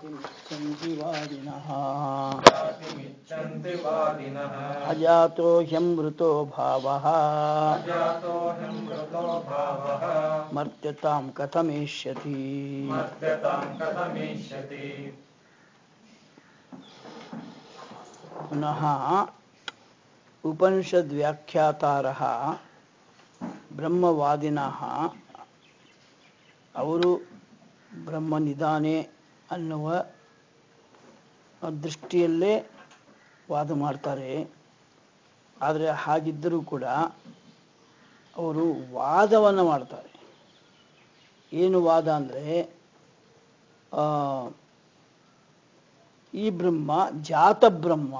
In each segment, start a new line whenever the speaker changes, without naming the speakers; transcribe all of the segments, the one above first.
जातिमिच्छन्ति वादिनः
जातिमिच्छन्ति वादिनः
अजातो ह्यमृतो भावः
अजातो ह्यमृतो भावः
मर्त्यतां कथमेष्यति
मर्त्यतां कथमेष्यति
पुनः ಉಪನಿಷದ್ವ್ಯಾಖ್ಯಾತಾರः ಬ್ರಹ್ಮವಾದಿನಃ ಅವರು ಬ್ರಹ್ಮನಿದಾನೆ ಅನ್ನುವ ದೃಷ್ಟಿಯಲ್ಲೇ ವಾದ ಮಾಡ್ತಾರೆ ಆದರೆ ಹಾಗಿದ್ದರೂ ಕೂಡ ಅವರು ವಾದವನ್ನು ಮಾಡ್ತಾರೆ ಏನು ವಾದ ಅಂದರೆ ಈ ಬ್ರಹ್ಮ ಜಾತ ಬ್ರಹ್ಮ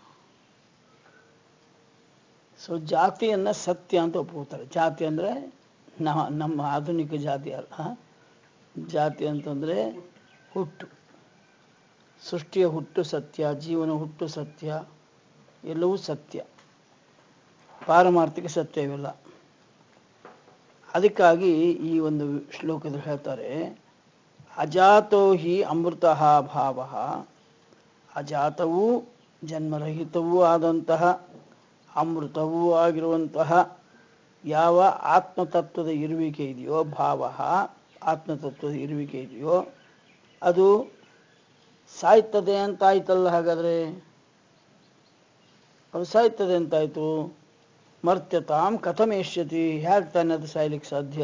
ಸೊ ಜಾತಿಯನ್ನು ಸತ್ಯ ಅಂತ ಒಪ್ಕೋತಾರೆ ಜಾತಿ ಅಂದರೆ ನಮ್ಮ ನಮ್ಮ ಆಧುನಿಕ ಜಾತಿ ಅಲ್ಲ ಜಾತಿ ಅಂತಂದರೆ ಹುಟ್ಟು ಸೃಷ್ಟಿಯ ಹುಟ್ಟು ಸತ್ಯ ಜೀವನ ಹುಟ್ಟು ಸತ್ಯ ಎಲ್ಲವೂ ಸತ್ಯ ಪಾರಮಾರ್ಥಿಕ ಸತ್ಯ ಇವೆಲ್ಲ ಅದಕ್ಕಾಗಿ ಈ ಒಂದು ಶ್ಲೋಕದಲ್ಲಿ ಹೇಳ್ತಾರೆ ಅಜಾತೋ ಹಿ ಅಮೃತ ಭಾವ ಅಜಾತವೂ ಜನ್ಮರಹಿತವೂ ಆದಂತಹ ಅಮೃತವೂ ಆಗಿರುವಂತಹ ಯಾವ ಆತ್ಮತತ್ವದ ಇರುವಿಕೆ ಇದೆಯೋ ಭಾವ ಆತ್ಮತತ್ವದ ಇರುವಿಕೆ ಇದೆಯೋ ಅದು ಸಾಯ್ತದೆ ಅಂತ ಆಯ್ತಲ್ಲ ಹಾಗಾದರೆ ಅದು ಸಾಯ್ತದೆ ಅಂತಾಯ್ತು ಮರ್ತ್ಯತಾಂ ಕಥಮೇಷ್ಯತಿ ಹೇಗೆ ತಾನೆ ಅದು ಸಾಯ್ಲಿಕ್ಕೆ ಸಾಧ್ಯ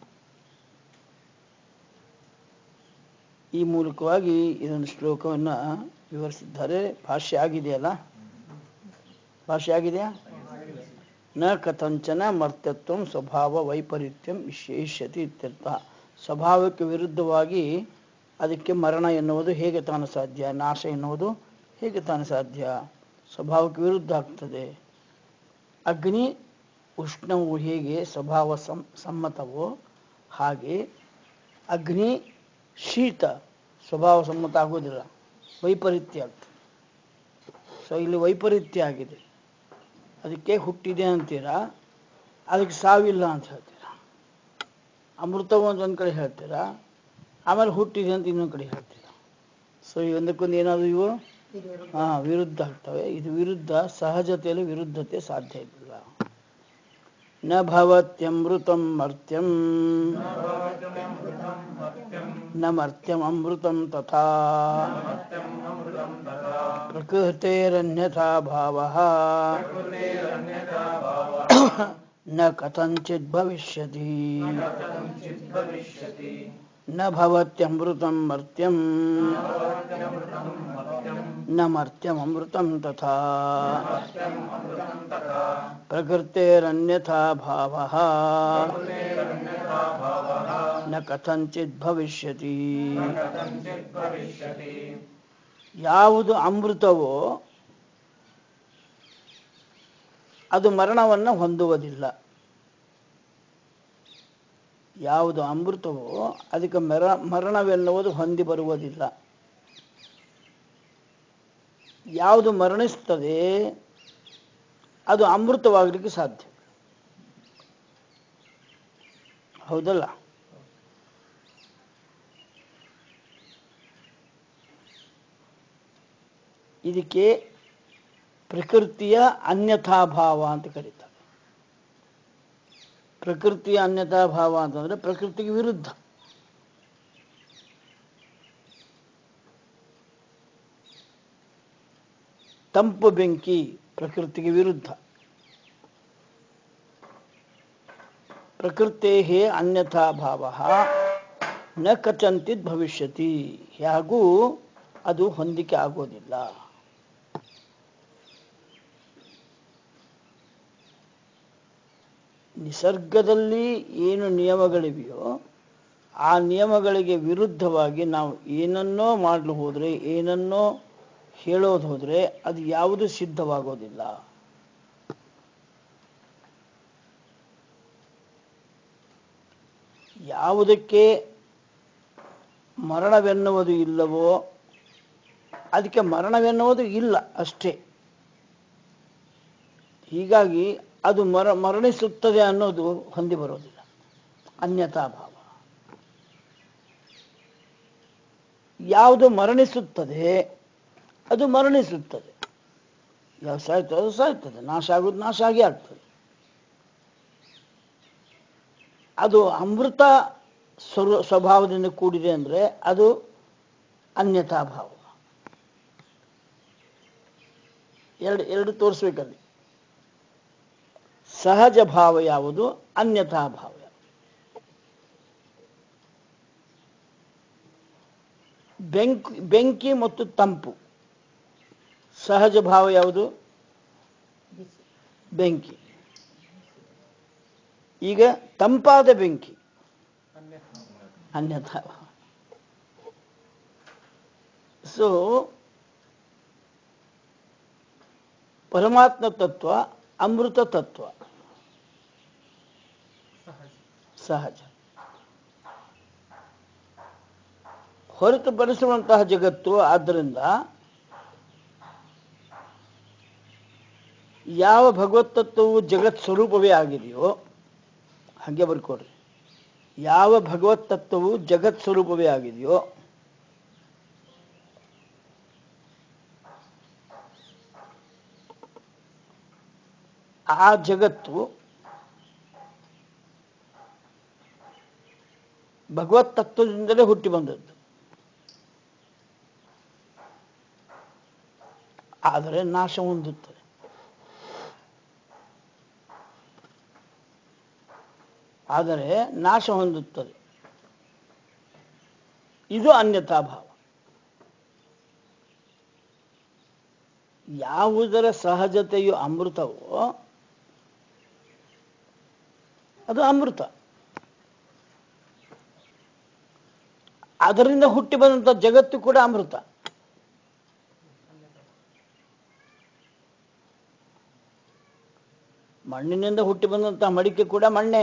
ಈ ಮೂಲಕವಾಗಿ ಇದೊಂದು ಶ್ಲೋಕವನ್ನು ವಿವರಿಸಿದ್ದಾರೆ ಭಾಷ್ಯ ಆಗಿದೆಯಲ್ಲ ಭಾಷೆ ಆಗಿದೆಯಾ ನ ಕಥಂಚನ ಮರ್ತ್ಯತ್ವ ಸ್ವಭಾವ ವೈಪರೀತ್ಯಂ ವಿಶೇಷತೆ ಇತ್ಯರ್ಥ ಸ್ವಭಾವಕ್ಕೆ ವಿರುದ್ಧವಾಗಿ ಅದಕ್ಕೆ ಮರಣ ಎನ್ನುವುದು ಹೇಗೆ ತಾನು ಸಾಧ್ಯ ನಾಶ ಎನ್ನುವುದು ಹೇಗೆ ತಾನು ಸಾಧ್ಯ ಸ್ವಭಾವಕ್ಕೆ ವಿರುದ್ಧ ಆಗ್ತದೆ ಅಗ್ನಿ ಉಷ್ಣವು ಹೇಗೆ ಸ್ವಭಾವ ಸಂ ಸಮ್ಮತವೋ ಹಾಗೆ ಅಗ್ನಿ ಶೀತ ಸ್ವಭಾವ ಸಮ್ಮತ ಆಗೋದಿಲ್ಲ ವೈಪರೀತ್ಯ ಆಗ್ತದೆ ಸೊ ಇಲ್ಲಿ ವೈಪರೀತ್ಯ ಆಗಿದೆ ಅದಕ್ಕೆ ಹುಟ್ಟಿದೆ ಅಂತೀರಾ ಅದಕ್ಕೆ ಸಾವಿಲ್ಲ ಅಂತ ಹೇಳ್ತೀರಾ ಅಮೃತವು ಅಂತ ಒಂದು ಕಡೆ ಹೇಳ್ತೀರಾ ಆಮೇಲೆ ಹುಟ್ಟಿದೆ ಅಂತ ಇನ್ನೊಂದು ಕಡೆ ಹೇಳ್ತೀರಾ ಸೊ ಈ ಒಂದಕ್ಕೊಂದು ಏನಾದರೂ ಇವು ಹಾಂ ವಿರುದ್ಧ ಆಗ್ತವೆ ಇದು ವಿರುದ್ಧ ಸಹಜತೆಯಲ್ಲಿ ವಿರುದ್ಧತೆ ಸಾಧ್ಯ ಇಲ್ಲ ನ ಭವತ್ಯಮೃತಂ ಮರ್ತ್ಯಂ ನ ಮರ್ತ್ಯಂ ಅಮೃತಂ ತಥಾ ಪ್ರಕೃತೇರನ್ಯಥಾ ಭಾವಃ ನ ಕಥಂಚಿತ್ ಭವಿಷ್ಯತಿ ನ ಭವತ್ಯಮೃತಂ ಮರ್ತ್ಯಂ ನ ಮರ್ತ್ಯಮೃತಂ ತಥಾ ಪ್ರಕೃತೇರನ್ಯಥಾ ಭಾವಃ ನ ಕಥಂಚಿತ್ ಭವಿಷ್ಯತಿ ಯಾವುದು ಅಮೃತವೋ ಅದು ಮರಣವನ್ನು ಹೊಂದುವುದಿಲ್ಲ ಯಾವುದು ಅಮೃತವೋ ಅದಕ್ಕೆ ಮರ ಮರಣವೆನ್ನುವುದು ಹೊಂದಿ ಬರುವುದಿಲ್ಲ ಯಾವುದು ಮರಣಿಸ್ತದೆ ಅದು ಅಮೃತವಾಗಲಿಕ್ಕೆ ಸಾಧ್ಯ ಹೌದಲ್ಲ ಇದಕ್ಕೆ ಪ್ರಕೃತಿಯ ಅನ್ಯಥಾಭಾವ ಅಂತ ಕರೀತಾರೆ ಪ್ರಕೃತಿಯ ಅನ್ಯಥಾಭಾವ ಅಂತಂದ್ರೆ ಪ್ರಕೃತಿಗೆ ವಿರುದ್ಧ ತಂಪು ಬೆಂಕಿ ಪ್ರಕೃತಿಗೆ ವಿರುದ್ಧ ಪ್ರಕೃತೇ ಅನ್ಯಥಾಭಾವ ನ ಕಚಂತಿತ್ ಭವಿಷ್ಯತಿ ಹೇಗೂ ಅದು ಹೊಂದಿಕೆ ಆಗೋದಿಲ್ಲ ನಿಸರ್ಗದಲ್ಲಿ ಏನು ನಿಯಮಗಳಿವೆಯೋ ಆ ನಿಯಮಗಳಿಗೆ ವಿರುದ್ಧವಾಗಿ ನಾವು ಏನನ್ನೋ ಮಾಡಲು ಹೋದರೆ ಏನನ್ನೋ ಹೇಳೋದು ಹೋದರೆ ಅದು ಯಾವುದು ಸಿದ್ಧವಾಗೋದಿಲ್ಲ ಯಾವುದಕ್ಕೆ ಮರಣವೆನ್ನುವುದು ಇಲ್ಲವೋ ಅದಕ್ಕೆ ಮರಣವೆನ್ನುವುದು ಇಲ್ಲ ಅಷ್ಟೇ ಹೀಗಾಗಿ ಅದು ಮರ ಮರಣಿಸುತ್ತದೆ ಅನ್ನೋದು ಹೊಂದಿ ಬರೋದಿಲ್ಲ ಅನ್ಯತಾ ಭಾವ ಯಾವುದು ಮರಣಿಸುತ್ತದೆ ಅದು ಮರಣಿಸುತ್ತದೆ ಯಾವ ಸಾಯ್ತದೆ ಅದು ಸಾಯ್ತದೆ ನಾಶ ಆಗೋದು ನಾಶ ಆಗಿ ಆಗ್ತದೆ ಅದು ಅಮೃತ ಸ್ವರ ಸ್ವಭಾವದಿಂದ ಕೂಡಿದೆ ಅಂದರೆ ಅದು ಅನ್ಯಥಾ ಭಾವ ಎರಡು ಎರಡು ತೋರಿಸ್ಬೇಕಲ್ಲಿ ಸಹಜ ಭಾವ ಯಾವುದು ಅನ್ಯಥಾ ಭಾವ ಯಾವುದು ಬೆಂಕಿ ಬೆಂಕಿ ಮತ್ತು ತಂಪು ಸಹಜ ಭಾವ ಯಾವುದು ಬೆಂಕಿ ಈಗ ತಂಪಾದ ಬೆಂಕಿ ಅನ್ಯಥಾ ಭಾವ ಸೊ ಪರಮಾತ್ಮ ತತ್ವ ಅಮೃತ ತತ್ವ ಸಹಜ ಹೊರತುಪಡಿಸುವಂತಹ ಜಗತ್ತು ಆದ್ದರಿಂದ ಯಾವ ಭಗವತ್ತತ್ವವು ಜಗತ್ ಸ್ವರೂಪವೇ ಆಗಿದೆಯೋ ಹಾಗೆ ಬರ್ಕೊಡ್ರಿ ಯಾವ ಭಗವತ್ ತತ್ವವು ಜಗತ್ ಸ್ವರೂಪವೇ ಆಗಿದೆಯೋ ಆ ಜಗತ್ತು ಭಗವತ್ ತತ್ವದಿಂದಲೇ ಹುಟ್ಟಿ ಬಂದದ್ದು ಆದರೆ ನಾಶ ಹೊಂದುತ್ತದೆ ಆದರೆ ನಾಶ ಹೊಂದುತ್ತದೆ ಇದು ಅನ್ಯಥಾ ಭಾವ ಯಾವುದರ ಸಹಜತೆಯು ಅಮೃತವೋ ಅದು ಅಮೃತ ಅದರಿಂದ ಹುಟ್ಟಿ ಬಂದಂಥ ಜಗತ್ತು ಕೂಡ ಅಮೃತ ಮಣ್ಣಿನಿಂದ ಹುಟ್ಟಿ ಬಂದಂತಹ ಮಡಿಕೆ ಕೂಡ ಮಣ್ಣೆ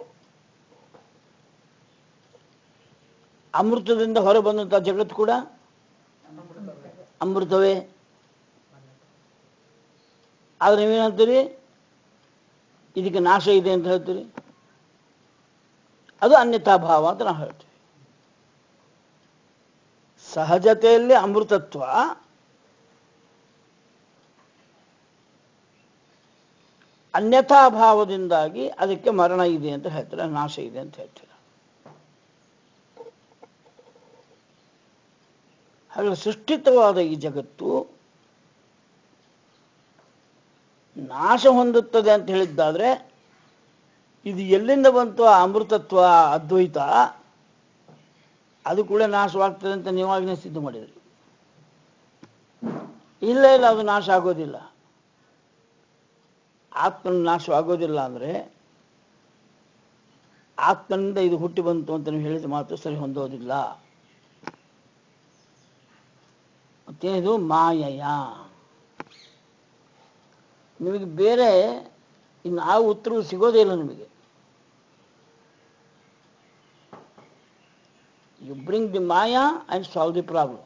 ಅಮೃತದಿಂದ ಹೊರ ಬಂದಂತಹ ಜಗತ್ತು ಕೂಡ ಅಮೃತವೇ ಆದ್ರೆ ನೀವೇನು ಹೇಳ್ತೀರಿ ಇದಕ್ಕೆ ನಾಶ ಇದೆ ಅಂತ ಹೇಳ್ತೀರಿ ಅದು ಅನ್ಯಥಾ ಭಾವ ಅಂತ ನಾವು ಹೇಳ್ತೀವಿ ಸಹಜತೆಯಲ್ಲಿ ಅಮೃತತ್ವ ಅನ್ಯಥಾ ಭಾವದಿಂದಾಗಿ ಅದಕ್ಕೆ ಮರಣ ಇದೆ ಅಂತ ಹೇಳ್ತಾರೆ ನಾಶ ಇದೆ ಅಂತ ಹೇಳ್ತಾರೆ ಹಾಗೆ ಸೃಷ್ಟಿತವಾದ ಈ ಜಗತ್ತು ನಾಶ ಹೊಂದುತ್ತದೆ ಅಂತ ಹೇಳಿದ್ದಾದ್ರೆ ಇದು ಎಲ್ಲಿಂದ ಬಂತು ಆ ಅಮೃತತ್ವ ಅದ್ವೈತ ಅದು ಕೂಡ ನಾಶವಾಗ್ತದೆ ಅಂತ ನೀವಾಗಲೇ ಸಿದ್ಧ ಮಾಡಿದ್ರಿ ಇಲ್ಲ ಇಲ್ಲ ಅದು ನಾಶ ಆಗೋದಿಲ್ಲ ಆತ್ಮನ ನಾಶವಾಗೋದಿಲ್ಲ ಅಂದರೆ ಆತ್ಮನಿಂದ ಇದು ಹುಟ್ಟಿ ಬಂತು ಅಂತ ನೀವು ಹೇಳಿದ ಮಾತು ಸರಿ ಹೊಂದೋದಿಲ್ಲ ಮತ್ತೇನಿದು ಮಾಯಯ ನಿಮಗೆ ಬೇರೆ ಇನ್ನು ಆ ಉತ್ತರವು ಸಿಗೋದೇ ಇಲ್ಲ ನಿಮಗೆ ಯು ಬ್ರಿಂಗ್ ದಿ ಮಾಯಾ and solve the problem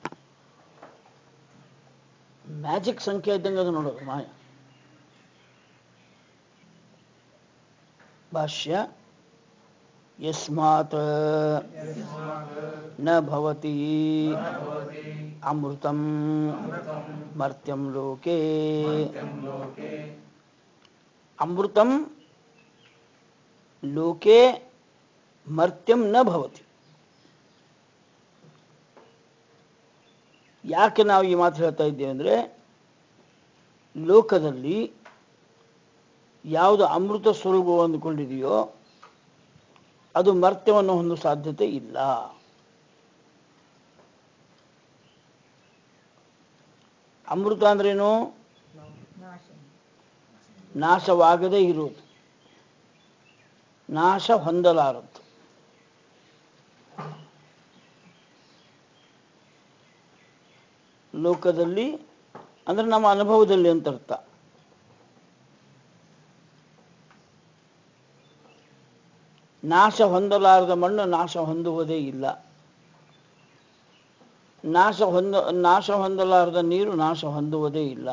magic ಸಂಖ್ಯೆ ಇದ್ದಂಗೆ ಅದು ನೋಡೋದು ಮಾಯಾ ಭಾಷ್ಯ ಯಸ್ಮಾತ್ ನ ಭವತಿ ಅಮೃತಂ ಮರ್ತ್ಯಂ ಲೋಕೆ ಅಮೃತಂ ಲೋಕೆ ಮರ್ತ್ಯಂ ನ ಭವತಿ ಯಾಕೆ ನಾವು ಈ ಮಾತು ಹೇಳ್ತಾ ಇದ್ದೇವೆ ಅಂದರೆ ಲೋಕದಲ್ಲಿ ಯಾವುದು ಅಮೃತ ಸ್ವರೂಪ ಅಂದುಕೊಂಡಿದೆಯೋ ಅದು ಮರ್ತ್ಯವನ್ನು ಹೊಂದುವ ಸಾಧ್ಯತೆ ಇಲ್ಲ ಅಮೃತ ಅಂದ್ರೇನು ನಾಶವಾಗದೇ ಇರುವುದು ನಾಶ ಹೊಂದಲಾರದ್ದು ಲೋಕದಲ್ಲಿ ಅಂದ್ರೆ ನಮ್ಮ ಅನುಭವದಲ್ಲಿ ಅಂತ ಅರ್ಥ ನಾಶ ಹೊಂದಲಾರದ ಮಣ್ಣು ನಾಶ ಹೊಂದುವುದೇ ಇಲ್ಲ ನಾಶ ಹೊಂದ ನಾಶ ಹೊಂದಲಾರದ ನೀರು ನಾಶ ಹೊಂದುವುದೇ ಇಲ್ಲ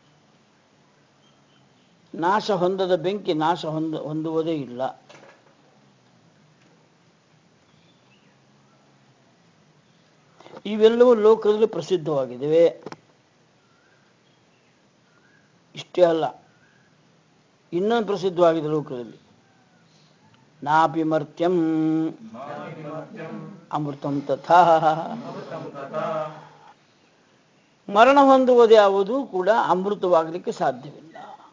ನಾಶ ಹೊಂದದ ಬೆಂಕಿ ನಾಶ ಹೊಂದ ಹೊಂದುವುದೇ ಇಲ್ಲ ಇವೆಲ್ಲವೂ ಲೋಕದಲ್ಲಿ ಪ್ರಸಿದ್ಧವಾಗಿವೆ ಇಷ್ಟೇ ಅಲ್ಲ ಇನ್ನೊಂದು ಪ್ರಸಿದ್ಧವಾಗಿದೆ ಲೋಕದಲ್ಲಿ ನಾಪಿ ಮರ್ತ್ಯಂ
ನಾಭಿಮರ್ತ್ಯಂ
ಅಮೃತಂ ತಥಾ
ಅಮೃತಂ ತಥಾ
ಮರಣ ಹೊಂದುವುದು ಯಾವುದು ಕೂಡ ಅಮೃತವಾಗಲಿಕ್ಕೆ ಸಾಧ್ಯವಿಲ್ಲ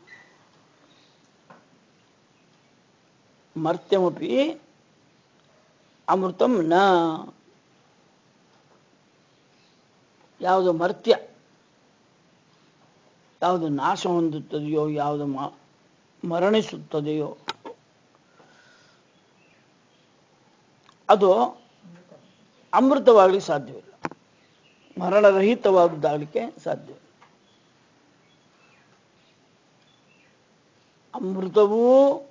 ಮರ್ತ್ಯಮಪಿ ಅಮೃತಂ ನ ಯಾವುದು ಮರ್ತ್ಯ ಯಾವುದು ನಾಶ ಹೊಂದುತ್ತದೆಯೋ ಯಾವುದು ಮ- ಮರಣಿಸುತ್ತದೆಯೋ ಅದು ಅಮೃತವಾಗಲಿಕ್ಕೆ ಸಾಧ್ಯವಿಲ್ಲ ಮರಣರಹಿತವಾದದ್ದಾಗಲಿಕ್ಕೆ ಸಾಧ್ಯ ಅಮೃತವೂ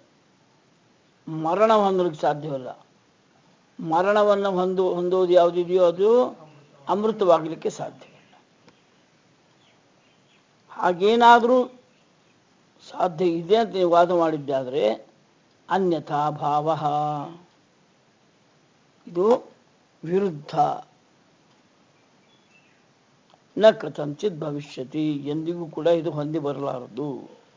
ಮರಣ ಹೊಂದಲಿಕ್ಕೆ ಸಾಧ್ಯವಿಲ್ಲ ಮರಣವನ್ನು ಹೊಂದು ಹೊಂದೋದು ಯಾವುದಿದೆಯೋ ಅದು ಅಮೃತವಾಗಲಿಕ್ಕೆ ಸಾಧ್ಯವಿಲ್ಲ ಹಾಗೇನಾದರೂ ಸಾಧ್ಯ ಇದೆ ಅಂತ ನೀವು ವಾದ ಮಾಡಿದ್ದಾದರೆ ಅನ್ಯಥಾ ಭಾವ ಇದು ವಿರುದ್ಧ ನ ಕಥಂಚಿತ್ ಭವಿಷ್ಯತಿ ಎಂದಿಗೂ ಕೂಡ ಇದು ಹೊಂದಿ ಬರಲಾರದು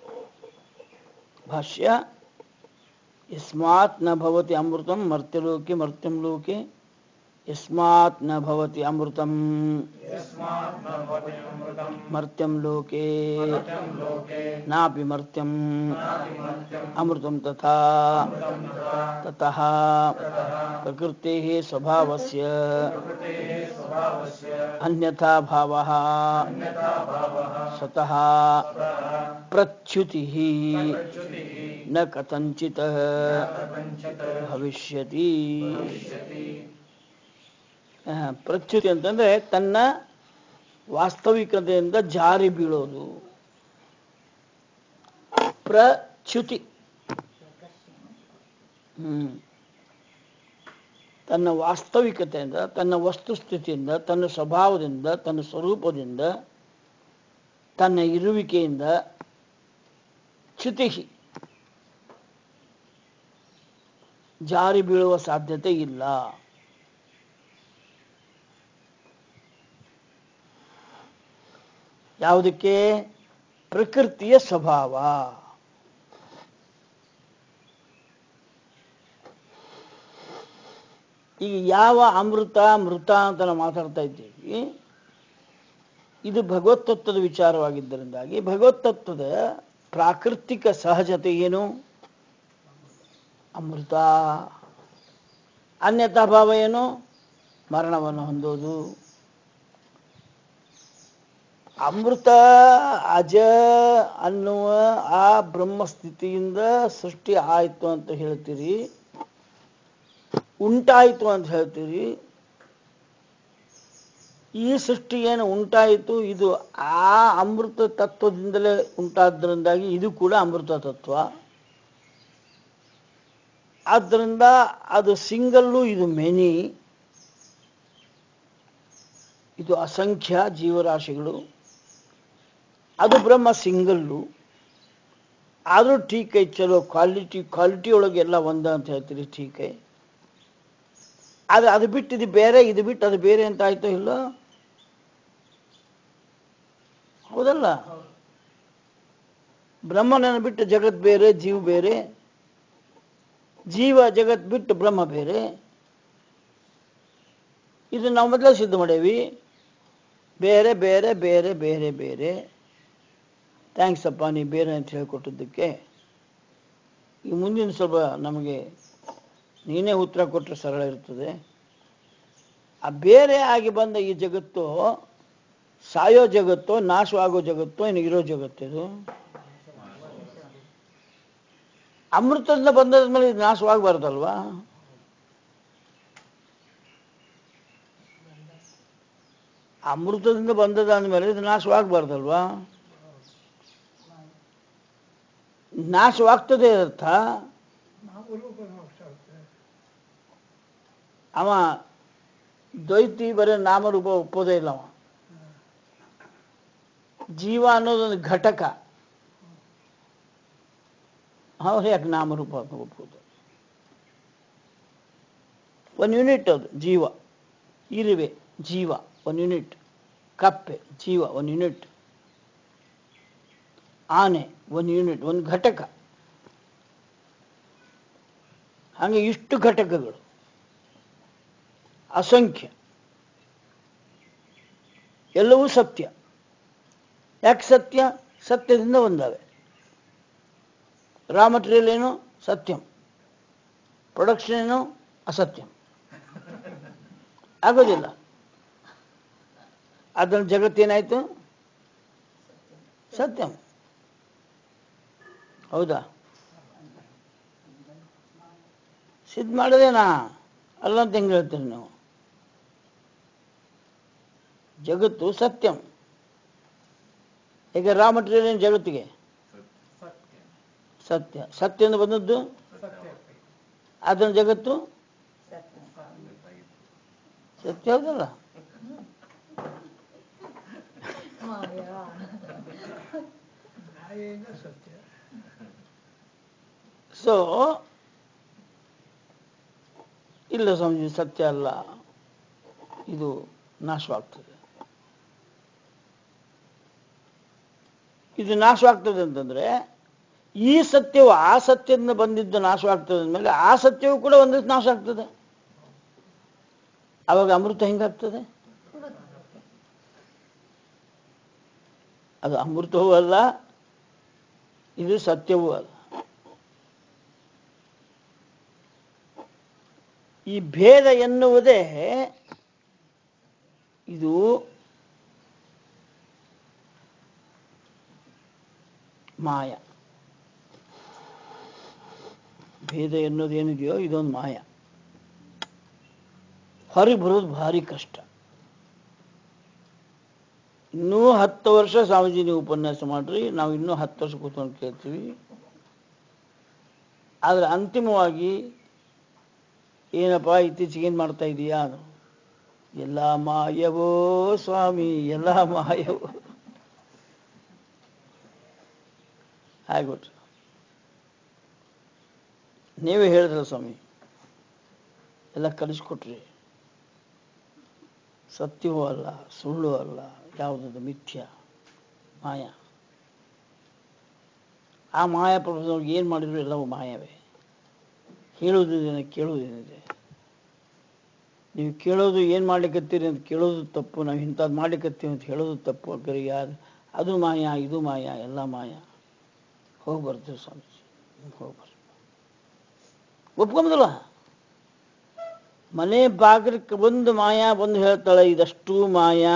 ಭಾಷ್ಯ ಯಸ್ಮಾತ್ ನ ಭವತಿ ಅಮೃತಂ ಮರ್ತ್ಯಲೋಕೆ ಮರ್ತ್ಯಂ ಲೋಕೆ ಯಸ್ಮಾತ್ ನ ಭವತಿ ಅಮೃತಂ
ಯಸ್ಮಾತ್ ನ ಭವತಿ ಅಮೃತಂ
ಮರ್ತ್ಯಂ ಲೋಕೆ
ಮರ್ತ್ಯಂ ಲೋಕೆ
ನಾಪಿ ಮರ್ತ್ಯಂ
ನಾಭಿಮರ್ತ್ಯಂ
ಅಮೃತಂ ತಥಾ
ಅಮೃತಂ ತಥಾ
ತತಃ
ತತಃ
ಪ್ರಕೃತೆಃ ಸ್ವಭಾವಸ್ಯ
ಪ್ರಕೃತೆಃ ಸ್ವಭಾವಸ್ಯ
ಅನ್ಯಥಾ ಭಾವಃ
ಅನ್ಯಥಾ ಭಾವಃ
ಸ್ವತಃ
ಸ್ವತಃ
ಪ್ರಚ್ಯುತಿಃ
ಪ್ರಚ್ಯುತಿಃ
ನ ಕಥಂಚಿತ್
ಕಥಂಚಿತ್
ಭವಿಷ್ಯತಿ
ಭವಿಷ್ಯತಿ
ಆ, ಪ್ರಚ್ಯುತಿ ಅಂತಂದ್ರೆ ತನ್ನ ವಾಸ್ತವಿಕತೆಯಿಂದ ಜಾರಿ ಬೀಳೋದು ಪ್ರಚ್ಯುತಿ ಹ್ಮ್ ತನ್ನ ವಾಸ್ತವಿಕತೆಯಿಂದ ತನ್ನ ವಸ್ತುಸ್ಥಿತಿಯಿಂದ ತನ್ನ ಸ್ವಭಾವದಿಂದ ತನ್ನ ಸ್ವರೂಪದಿಂದ ತನ್ನ ಇರುವಿಕೆಯಿಂದ ಚ್ಯುತಿ ಜಾರಿ ಬೀಳುವ ಸಾಧ್ಯತೆ ಇಲ್ಲ ಯಾವುದಕ್ಕೆ ಪ್ರಕೃತಿಯ ಸ್ವಭಾವ ಈಗ ಯಾವ ಅಮೃತ ಮೃತ ಅಂತ ನಾವು ಮಾತಾಡ್ತಾ ಇದ್ದೀವಿ ಇದು ಭಗವತ್ ತತ್ವದ ವಿಚಾರವಾಗಿದ್ದರಿಂದಾಗಿ ಭಗವತ್ ತತ್ವದ ಪ್ರಾಕೃತಿಕ ಸಹಜತೆ ಏನು ಅಮೃತ ಅನ್ಯತಾ ಭಾವ ಏನು ಮರಣವನ್ನು ಹೊಂದೋದು ಅಮೃತ ಅಜ ಅನ್ನುವ ಆ ಬ್ರಹ್ಮಸ್ಥಿತಿಯಿಂದ ಸೃಷ್ಟಿ ಆಯಿತು ಅಂತ ಹೇಳ್ತೀರಿ ಉಂಟಾಯಿತು ಅಂತ ಹೇಳ್ತೀರಿ ಈ ಸೃಷ್ಟಿ ಏನು ಉಂಟಾಯಿತು ಇದು ಆ ಅಮೃತ ತತ್ವದಿಂದಲೇ ಉಂಟಾದ್ರಿಂದಾಗಿ ಇದು ಕೂಡ ಅಮೃತ ತತ್ವ ಆದ್ದರಿಂದ ಅದು ಸಿಂಗಲ್ಲು ಇದು ಮೆನಿ ಇದು ಅಸಂಖ್ಯ ಜೀವರಾಶಿಗಳು ಅದು ಬ್ರಹ್ಮ ಸಿಂಗಲ್ಲು ಆದರೂ ಟೀಕ್ ಐ ಚಲೋ ಕ್ವಾಲಿಟಿ ಕ್ವಾಲಿಟಿ ಒಳಗೆ ಎಲ್ಲ ಒಂದ ಅಂತ ಹೇಳ್ತೀರಿ ಟೀಕ್ ಐ ಆದರೆ ಅದು ಬಿಟ್ಟು ಇದು ಬೇರೆ ಇದು ಬಿಟ್ಟು ಅದು ಬೇರೆ ಅಂತ ಆಯ್ತೋ ಇಲ್ಲ ಹೌದಲ್ಲ ಬ್ರಹ್ಮನನ್ನು ಬಿಟ್ಟು ಜಗತ್ ಬೇರೆ ಜೀವ ಬೇರೆ ಜೀವ ಜಗತ್ ಬಿಟ್ಟು ಬ್ರಹ್ಮ ಬೇರೆ ಇದು ನಾವು ಮೊದಲೇ ಸಿದ್ಧ ಮಾಡೇವಿ ಬೇರೆ ಬೇರೆ ಬೇರೆ ಬೇರೆ ಬೇರೆ ಥ್ಯಾಂಕ್ಸ್ ಅಪ್ಪ ನೀ ಬೇರೆ ಅಂತ ಹೇಳ್ಕೊಟ್ಟಿದ್ದಕ್ಕೆ ಈ ಮುಂದಿನ ಸ್ವಲ್ಪ ನಮಗೆ ನೀನೇ ಉತ್ತರ ಕೊಟ್ಟರೆ ಸರಳ ಇರ್ತದೆ ಆ ಬೇರೆ ಆಗಿ ಬಂದ ಈ ಜಗತ್ತು ಸಾಯೋ ಜಗತ್ತು ನಾಶವಾಗೋ ಜಗತ್ತು ಇನ್ನು ಇರೋ ಜಗತ್ತು ಇದು ಅಮೃತದಿಂದ ಬಂದದ ಮೇಲೆ ಇದು ನಾಶವಾಗಬಾರ್ದಲ್ವಾ ಅಮೃತದಿಂದ ಬಂದದ ಅಂದಮೇಲೆ ಇದು ನಾಶವಾಗಬಾರ್ದಲ್ವಾ ನಾಶವಾಗ್ತದೆ ಅರ್ಥ ಅವ ದ್ವೈತಿ ಬರೀ ನಾಮರೂಪ ಒಪ್ಪೋದೇ ಇಲ್ಲ ಅವ ಜೀವ ಅನ್ನೋದೊಂದು ಘಟಕ ಅವ್ರು ಯಾಕೆ ನಾಮರೂಪ ಅಂತ ಒಪ್ಪೋದು ಒಂದು ಯೂನಿಟ್ ಅದು ಜೀವ ಇರುವೆ ಜೀವ ಒಂದು ಯೂನಿಟ್ ಕಪ್ಪೆ ಜೀವ ಒಂದು ಯೂನಿಟ್ ಆನೆ ಒಂದು ಯೂನಿಟ್ ಒಂದು ಘಟಕ ಹಾಗೆ ಇಷ್ಟು ಘಟಕಗಳು ಅಸಂಖ್ಯ ಎಲ್ಲವೂ ಸತ್ಯ ಯಾಕೆ ಸತ್ಯ ಸತ್ಯದಿಂದ ಒಂದಾವೆ ರಾ ಮಟೀರಿಯಲ್ ಏನು ಸತ್ಯಂ ಪ್ರೊಡಕ್ಷನ್ ಏನು ಅಸತ್ಯಂ ಆಗೋದಿಲ್ಲ ಅದರ ಜಗತ್ತೇನಾಯ್ತು ಸತ್ಯಂ ಹೌದಾ ಸಿದ್ಧ ಮಾಡೋದೇನಾ ಅಲ್ಲ ಅಂತ ಹೆಂಗೆ ಹೇಳ್ತೀರಿ ನೀವು ಜಗತ್ತು ಸತ್ಯಂ ಈಗ ರಾ ಮಟೀರಿಯಲ್ ಏನು ಜಗತ್ತಿಗೆ ಸತ್ಯ ಸತ್ಯದಿಂದ ಬಂದದ್ದು ಅದನ್ನ ಜಗತ್ತು ಸತ್ಯ ಹೌದಲ್ಲ ಸೊ ಇಲ್ಲ ಸ್ವಾಮೀಜಿ ಸತ್ಯ ಅಲ್ಲ ಇದು ನಾಶವಾಗ್ತದೆ ಇದು ನಾಶವಾಗ್ತದೆ ಅಂತಂದ್ರೆ ಈ ಸತ್ಯವು ಆ ಸತ್ಯದಿಂದ ಬಂದಿದ್ದು ನಾಶವಾಗ್ತದೆ ಅಂದಮೇಲೆ ಆ ಸತ್ಯವು ಕೂಡ ಒಂದಷ್ಟು ನಾಶ ಆಗ್ತದೆ ಅವಾಗ ಅಮೃತ ಹೆಂಗಾಗ್ತದೆ ಅದು ಅಮೃತವೂ ಅಲ್ಲ ಇದು ಸತ್ಯವೂ ಅಲ್ಲ ಈ ಭೇದ ಎನ್ನುವುದೇ ಇದು ಮಾಯ ಭೇದ ಎನ್ನುವುದು ಏನಿದೆಯೋ ಇದೊಂದು ಮಾಯ ಹೊರಗೆ ಬರೋದು ಭಾರಿ ಕಷ್ಟ ಇನ್ನೂ ಹತ್ತು ವರ್ಷ ಸ್ವಾಮೀಜಿ ನೀವು ಉಪನ್ಯಾಸ ಮಾಡ್ರಿ ನಾವು ಇನ್ನೂ ಹತ್ತು ವರ್ಷ ಕೂತ್ಕೊಂಡು ಕೇಳ್ತೀವಿ ಆದರೆ ಅಂತಿಮವಾಗಿ ಏನಪ್ಪ ಇತ್ತೀಚೆಗೆ ಏನು ಮಾಡ್ತಾ ಇದೀಯಾ ಎಲ್ಲ ಮಾಯವೋ ಸ್ವಾಮಿ ಎಲ್ಲ ಮಾಯವೋ ಆಗ್ಬಿಟ್ರು ನೀವೇ ಹೇಳಿದ್ರಲ್ಲ ಸ್ವಾಮಿ ಎಲ್ಲ ಕಲಿಸ್ಕೊಟ್ರಿ ಸತ್ಯವೂ ಅಲ್ಲ ಸುಳ್ಳು ಅಲ್ಲ ಯಾವುದದು ಮಿಥ್ಯ ಮಾಯ ಆ ಮಾಯ ಪ್ರಪಂಚದೊಳಗೆ ಏನು ಮಾಡಿದ್ರು ಎಲ್ಲವೂ ಮಾಯವೇ ಹೇಳುವುದೇನಿದೆ ಕೇಳುವುದೇನಿದೆ ನೀವು ಕೇಳೋದು ಏನು ಮಾಡ್ಲಿಕ್ಕತ್ತೀರಿ ಅಂತ ಕೇಳೋದು ತಪ್ಪು ನಾವು ಇಂಥದ್ದು ಮಾಡ್ಲಿಕ್ಕತ್ತೀವಿ ಅಂತ ಹೇಳೋದು ತಪ್ಪು ಅಗ್ರಿ ಯಾರು ಅದು ಮಾಯ ಇದು ಮಾಯ ಎಲ್ಲ ಮಾಯ ಹೋಗಿ ಬರ್ತೀವಿ ಸ್ವಾಮೀಜಿ ಹೋಗಿ ಬರ್ತೀವಿ ಒಪ್ಕೊಂಬದಲ್ಲ ಮನೆ ಬಾಗಿಲಕ್ಕೆ ಬಂದು ಮಾಯಾ ಬಂದು ಹೇಳ್ತಾಳೆ ಇದಷ್ಟು ಮಾಯಾ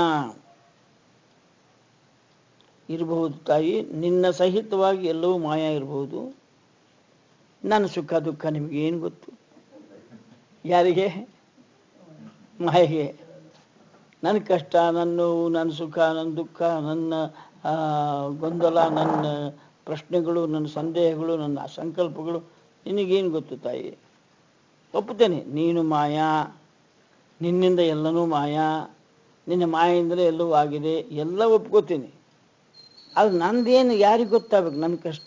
ಇರಬಹುದು ತಾಯಿ ನಿನ್ನ ಸಹಿತವಾಗಿ ಎಲ್ಲವೂ ಮಾಯಾ ಇರಬಹುದು ನನ್ನ ಸುಖ ದುಃಖ ನಿಮಗೆ ಏನು ಗೊತ್ತು ಯಾರಿಗೆ ಮಾಯೆಗೆ ನನ್ನ ಕಷ್ಟ ನನ್ನ ನೋವು ನನ್ನ ಸುಖ ನನ್ನ ದುಃಖ ನನ್ನ ಆ, ಗೊಂದಲ ನನ್ನ ಪ್ರಶ್ನೆಗಳು ನನ್ನ ಸಂದೇಹಗಳು ನನ್ನ ಸಂಕಲ್ಪಗಳು ನಿನಗೇನು ಗೊತ್ತು ತಾಯಿ ಒಪ್ಪುತ್ತೇನೆ ನೀನು ಮಾಯಾ ನಿನ್ನಿಂದ ಎಲ್ಲನೂ ಮಾಯಾ ನಿನ್ನ ಮಾಯೆಯಿಂದಲೇ ಎಲ್ಲವೂ ಆಗಿದೆ ಎಲ್ಲ ಒಪ್ಕೋತೀನಿ ಅದು ನಂದೇನು ಯಾರಿಗೆ ಗೊತ್ತಾಗಬೇಕು ನನ್ನ ಕಷ್ಟ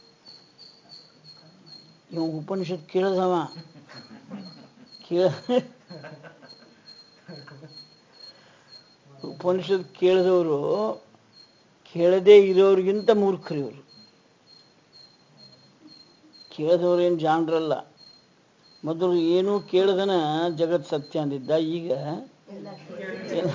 ಇವ ಉಪನಿಷತ್ ಕೇಳಿದವ ಕೇಳ ಉಪನಿಷತ್ ಕೇಳಿದವರು ಕೇಳದೇ ಇರೋರಿಗಿಂತ ಮೂರ್ಖರು ಇವರು ಕೇಳಿದವ್ರೇನು ಜಾಣರಲ್ಲ ಮೊದಲು ಏನೂ ಕೇಳದನ ಜಗತ್ ಸತ್ಯ ಅಂದಿದ್ದ ಈಗ ಎಲ್ಲ-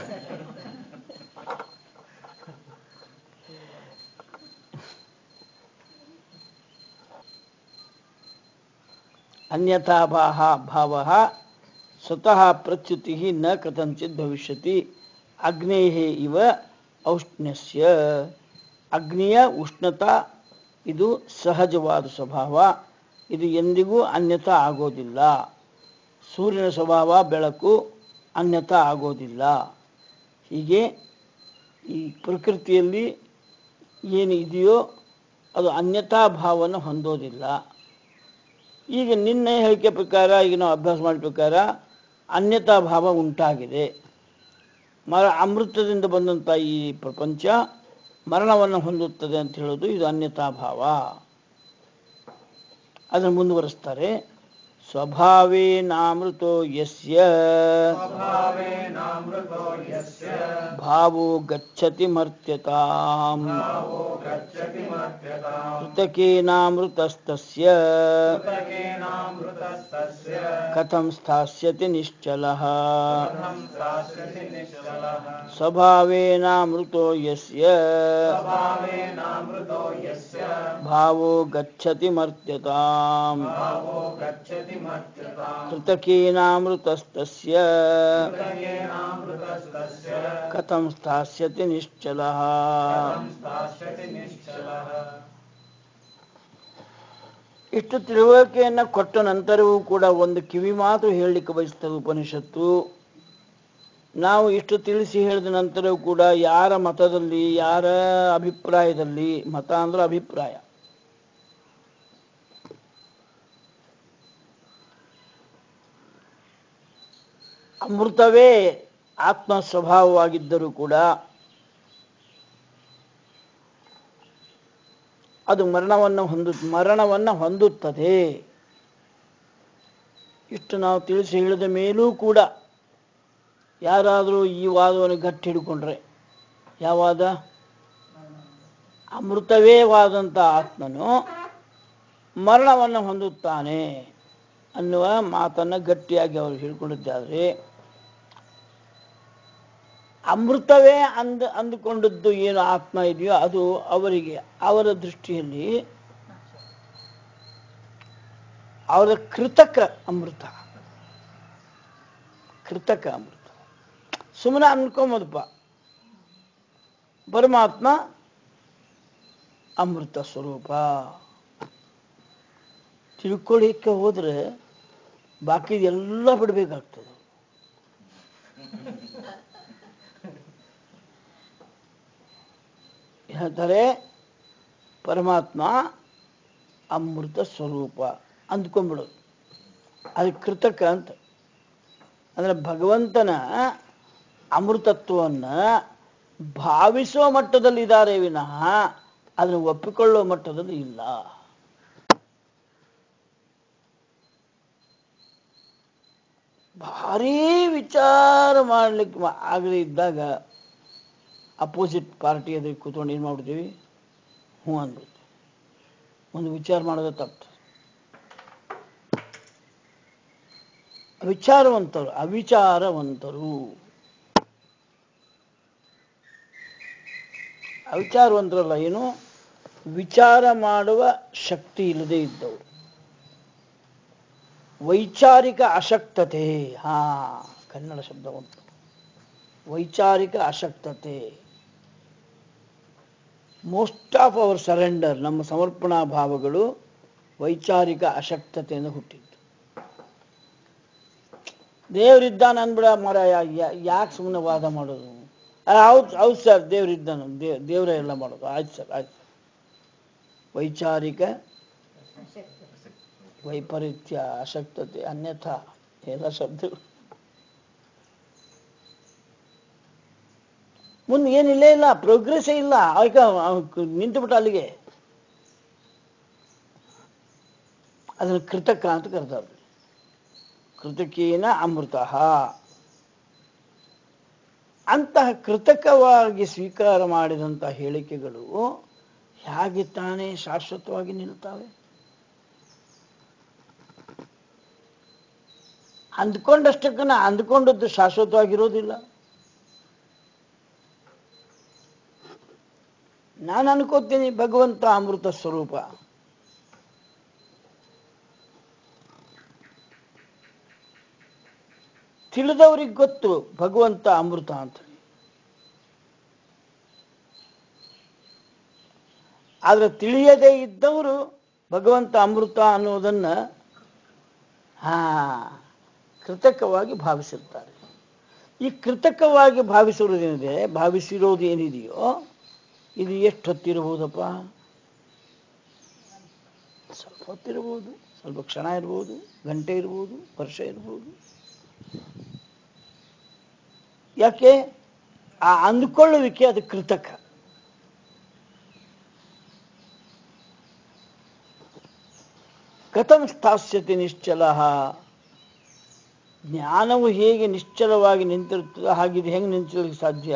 ಅನ್ಯಥಾ ಭಾಹ ಭಾವ ಸ್ವತಃ ಪ್ರಚ್ಯುತಿ ನ ಕಥಂಚಿತ್ ಭವಿಷ್ಯತಿ ಅಗ್ನೇಯ ಇವ ಔಷ್ಣ್ಯಸ್ಯ ಅಗ್ನಿಯ ಉಷ್ಣತಾ ಇದು ಸಹಜವಾದ ಸ್ವಭಾವ ಇದು ಎಂದಿಗೂ ಅನ್ಯತಾ ಆಗೋದಿಲ್ಲ ಸೂರ್ಯನ ಸ್ವಭಾವ ಬೆಳಕು ಅನ್ಯತಾ ಆಗೋದಿಲ್ಲ ಹೀಗೆ ಈ ಪ್ರಕೃತಿಯಲ್ಲಿ ಏನು ಇದೆಯೋ ಅದು ಅನ್ಯತಾ ಭಾವನ ಹೊಂದೋದಿಲ್ಲ ಈಗ ನಿನ್ನೆ ಹೇಳಿಕೆ ಪ್ರಕಾರ ಈಗ ನಾವು ಅಭ್ಯಾಸ ಮಾಡಿದ ಪ್ರಕಾರ ಅನ್ಯತಾ ಭಾವ ಉಂಟಾಗಿದೆ ಮರ ಅಮೃತದಿಂದ ಬಂದಂಥ ಈ ಪ್ರಪಂಚ ಮರಣವನ್ನು ಹೊಂದುತ್ತದೆ ಅಂತ ಹೇಳೋದು ಇದು ಅನ್ಯತಾ ಭಾವ ಅದನ್ನು ಮುಂದುವರಿಸ್ತಾರೆ ಸ್ವಭಾವೇನಾಮೃತೋ ಯಸ್ಯ
स्वभावेनामृतो यस्य
ಭಾವೋ ಗಚ್ಚತಿ ಮರ್ತ್ಯತಾಂ
भावो गच्छति मर्त्यताम्
ಕೃತಕೇನಾಮೃತಸ್ತಸ್ಯ
कृतकेनामृतस्तस्य
ಕಥಂ ಸ್ಥಾಸ್ಯತಿ ನಿಶ್ಚಲಃ
कथं स्थास्यति निश्चलः
ಸ್ವಭಾವೇನಾಮೃತೋ ಯಸ್ಯ
स्वभावेनामृतो यस्य
ಭಾವೋ ಗಚ್ಚತಿ ಮರ್ತ್ಯತಾಂ
भावो गच्छति मर्त्यताम्
ಕೃತಕೇನಾಮೃತಸ್ತಸ್ಯ
कृतकेनामृतस्तस्य
ಕಥಂ ಸ್ಥಾಸ್ಯತಿ ನಿಶ್ಚಲಃ
कथं स्थास्यति निश्चलः
ಇಷ್ಟು ತಿಳುವಳಿಕೆಯನ್ನು ಕೊಟ್ಟ ನಂತರವೂ ಕೂಡ ಒಂದು ಕಿವಿ ಮಾತು ಹೇಳಲಿಕ್ಕೆ ಬಯಸ್ತದೆ ಉಪನಿಷತ್ತು ನಾವು ಇಷ್ಟು ತಿಳಿಸಿ ಹೇಳಿದ ನಂತರವೂ ಕೂಡ ಯಾರ ಮತದಲ್ಲಿ ಯಾರ ಅಭಿಪ್ರಾಯದಲ್ಲಿ ಮತ ಅಂದ್ರೆ ಅಭಿಪ್ರಾಯ ಅಮೃತವೇ ಆತ್ಮ ಸ್ವಭಾವವಾಗಿದ್ದರೂ ಕೂಡ ಅದು ಮರಣವನ್ನು ಹೊಂದು ಮರಣವನ್ನು ಹೊಂದುತ್ತದೆ ಇಷ್ಟು ನಾವು ತಿಳಿಸಿ ಹೇಳಿದ ಮೇಲೂ ಕೂಡ ಯಾರಾದರೂ ಈ ವಾದವನ್ನು ಗಟ್ಟಿ ಹಿಡ್ಕೊಂಡ್ರೆ ಯಾವ ವಾದ ಅಮೃತವೇ ವಾದಂಥ ಆತ್ಮನು ಮರಣವನ್ನು ಹೊಂದುತ್ತಾನೆ ಅನ್ನುವ ಮಾತನ್ನು ಗಟ್ಟಿಯಾಗಿ ಅವರು ಹಿಡ್ಕೊಂಡಿದ್ದಾದ್ರೆ ಅಮೃತವೇ ಅಂದ ಅಂದುಕೊಂಡದ್ದು ಏನು ಆತ್ಮ ಇದೆಯೋ ಅದು ಅವರಿಗೆ ಅವರ ದೃಷ್ಟಿಯಲ್ಲಿ ಅವರ ಕೃತಕ ಅಮೃತ ಕೃತಕ ಅಮೃತ ಸುಮ್ಮನೆ ಅನ್ಕೊಂಬೋದಪ್ಪ ಪರಮಾತ್ಮ ಅಮೃತ ಸ್ವರೂಪ ತಿಳ್ಕೊಳ್ಳಿಕ್ಕೆ ಹೋದ್ರೆ ಬಾಕಿ ಎಲ್ಲ ಬಿಡಬೇಕಾಗ್ತದೆ ಹೇಳ್ತಾರೆ ಪರಮಾತ್ಮ ಅಮೃತ ಸ್ವರೂಪ ಅಂದ್ಕೊಂಡ್ಬಿಡೋದು ಅದು ಕೃತಕ ಅಂತ ಅಂದ್ರೆ ಭಗವಂತನ ಅಮೃತತ್ವವನ್ನು ಭಾವಿಸುವ ಮಟ್ಟದಲ್ಲಿ ಇದ್ದಾರೆ ವಿನಃ ಅದನ್ನು ಒಪ್ಪಿಕೊಳ್ಳುವ ಮಟ್ಟದಲ್ಲಿ ಇಲ್ಲ ಭಾರೀ ವಿಚಾರ ಮಾಡ್ಲಿಕ್ಕೆ ಮ- ಆಗದೇ ಇದ್ದಾಗ ಅಪೋಸಿಟ್ ಪಾರ್ಟಿ ಎದುರಿಗೆ ಕೂತ್ಕೊಂಡು ಏನು ಮಾಡ್ಬಿಡ್ತೀವಿ ಹ್ಞೂ ಅಂದ್ಬಿಡ್ತೀವಿ ಒಂದು ವಿಚಾರ ಮಾಡೋದು ತಪ್ಪು ವಿಚಾರವಂತರು ಅವಿಚಾರವಂತರು ಅವಿಚಾರವಂತರಲ್ಲ ಏನು ವಿಚಾರ ಮಾಡುವ ಶಕ್ತಿ ಇಲ್ಲದೆ ಇದ್ದವರು ವೈಚಾರಿಕ ಅಶಕ್ತತೆ ಹಾ ಕನ್ನಡ ಶಬ್ದ ಉಂಟು ವೈಚಾರಿಕ ಅಶಕ್ತತೆ ಮೋಸ್ಟ್ ಆಫ್ ಅವರ್ ಸರೆಂಡರ್ ನಮ್ಮ ಸಮರ್ಪಣಾ ಭಾವಗಳು ವೈಚಾರಿಕ ಅಶಕ್ತತೆಯಿಂದ ಹುಟ್ಟಿದ್ದು ದೇವರಿದ್ದಾನೆ ಅಂದ್ಬಿಡ ಮರ ಯಾಕೆ ಸುಮ್ಮನೆ ವಾದ ಮಾಡೋದು ಆ, ಹೌದು ಹೌದು ಸರ್ ದೇವರಿದ್ದಾನೆ ದೇವ್ ದೇವರೇ ಎಲ್ಲ ಮಾಡೋದು ಆಯ್ತು ಸರ್ ಆಯ್ತು ವೈಚಾರಿಕ ವೈಪರೀತ್ಯ ಅಶಕ್ತತೆ ಅನ್ಯಥಾ ಎಲ್ಲ ಶಬ್ದಗಳು ಮುಂದೆ ಏನಿಲ್ಲೇ ಇಲ್ಲ ಪ್ರೋಗ್ರೆಸ್ಸೇ ಇಲ್ಲ ಆಯ್ಕ ನಿಂತು ಬಿಟ್ಟ ಅಲ್ಲಿಗೆ ಅದನ್ನು ಕೃತಕ ಅಂತ ಕರ್ತಾರೆ ಕೃತಕೇನ ಅಮೃತ ಅಂತಹ ಕೃತಕವಾಗಿ ಸ್ವೀಕಾರ ಮಾಡಿದಂತಹ ಹೇಳಿಕೆಗಳು ಹೇಗೆ ತಾನೇ ಶಾಶ್ವತವಾಗಿ ನಿಲ್ತಾವೆ ಅಂದ್ಕೊಂಡಷ್ಟಕ್ಕನ ಅಂದ್ಕೊಂಡದ್ದು ಶಾಶ್ವತವಾಗಿರೋದಿಲ್ಲ ನಾನು ಅನ್ಕೋತೀನಿ ಭಗವಂತ ಅಮೃತ ಸ್ವರೂಪ ತಿಳಿದವ್ರಿಗೆ ಗೊತ್ತು ಭಗವಂತ ಅಮೃತ ಅಂತ ಆದ್ರೆ ತಿಳಿಯದೇ ಇದ್ದವರು ಭಗವಂತ ಅಮೃತ ಅನ್ನೋದನ್ನ ಹಾ ಕೃತಕವಾಗಿ ಭಾವಿಸಿರ್ತಾರೆ ಈ ಕೃತಕವಾಗಿ ಭಾವಿಸಿರೋದೇನಿದೆ ಭಾವಿಸಿರೋದು ಏನಿದೆಯೋ ಇದು ಎಷ್ಟು ಹೊತ್ತಿರಬಹುದಪ್ಪ ಸ್ವಲ್ಪ ಹೊತ್ತಿರ್ಬೋದು ಸ್ವಲ್ಪ ಕ್ಷಣ ಇರ್ಬೋದು ಗಂಟೆ ಇರ್ಬೋದು ವರ್ಷ ಇರ್ಬೋದು ಯಾಕೆ ಆ ಅಂದ್ಕೊಳ್ಳುವಿಕೆ ಅದು ಕೃತಕ ಕಥಂ ಸ್ಥಾಸ್ಯತೆ ನಿಶ್ಚಲ ಜ್ಞಾನವು ಹೇಗೆ ನಿಶ್ಚಲವಾಗಿ ನಿಂತಿರುತ್ತದೆ ಹಾಗಿದೆ ಹೆಂಗೆ ನಿಂತಿರಲಿಕ್ಕೆ ಸಾಧ್ಯ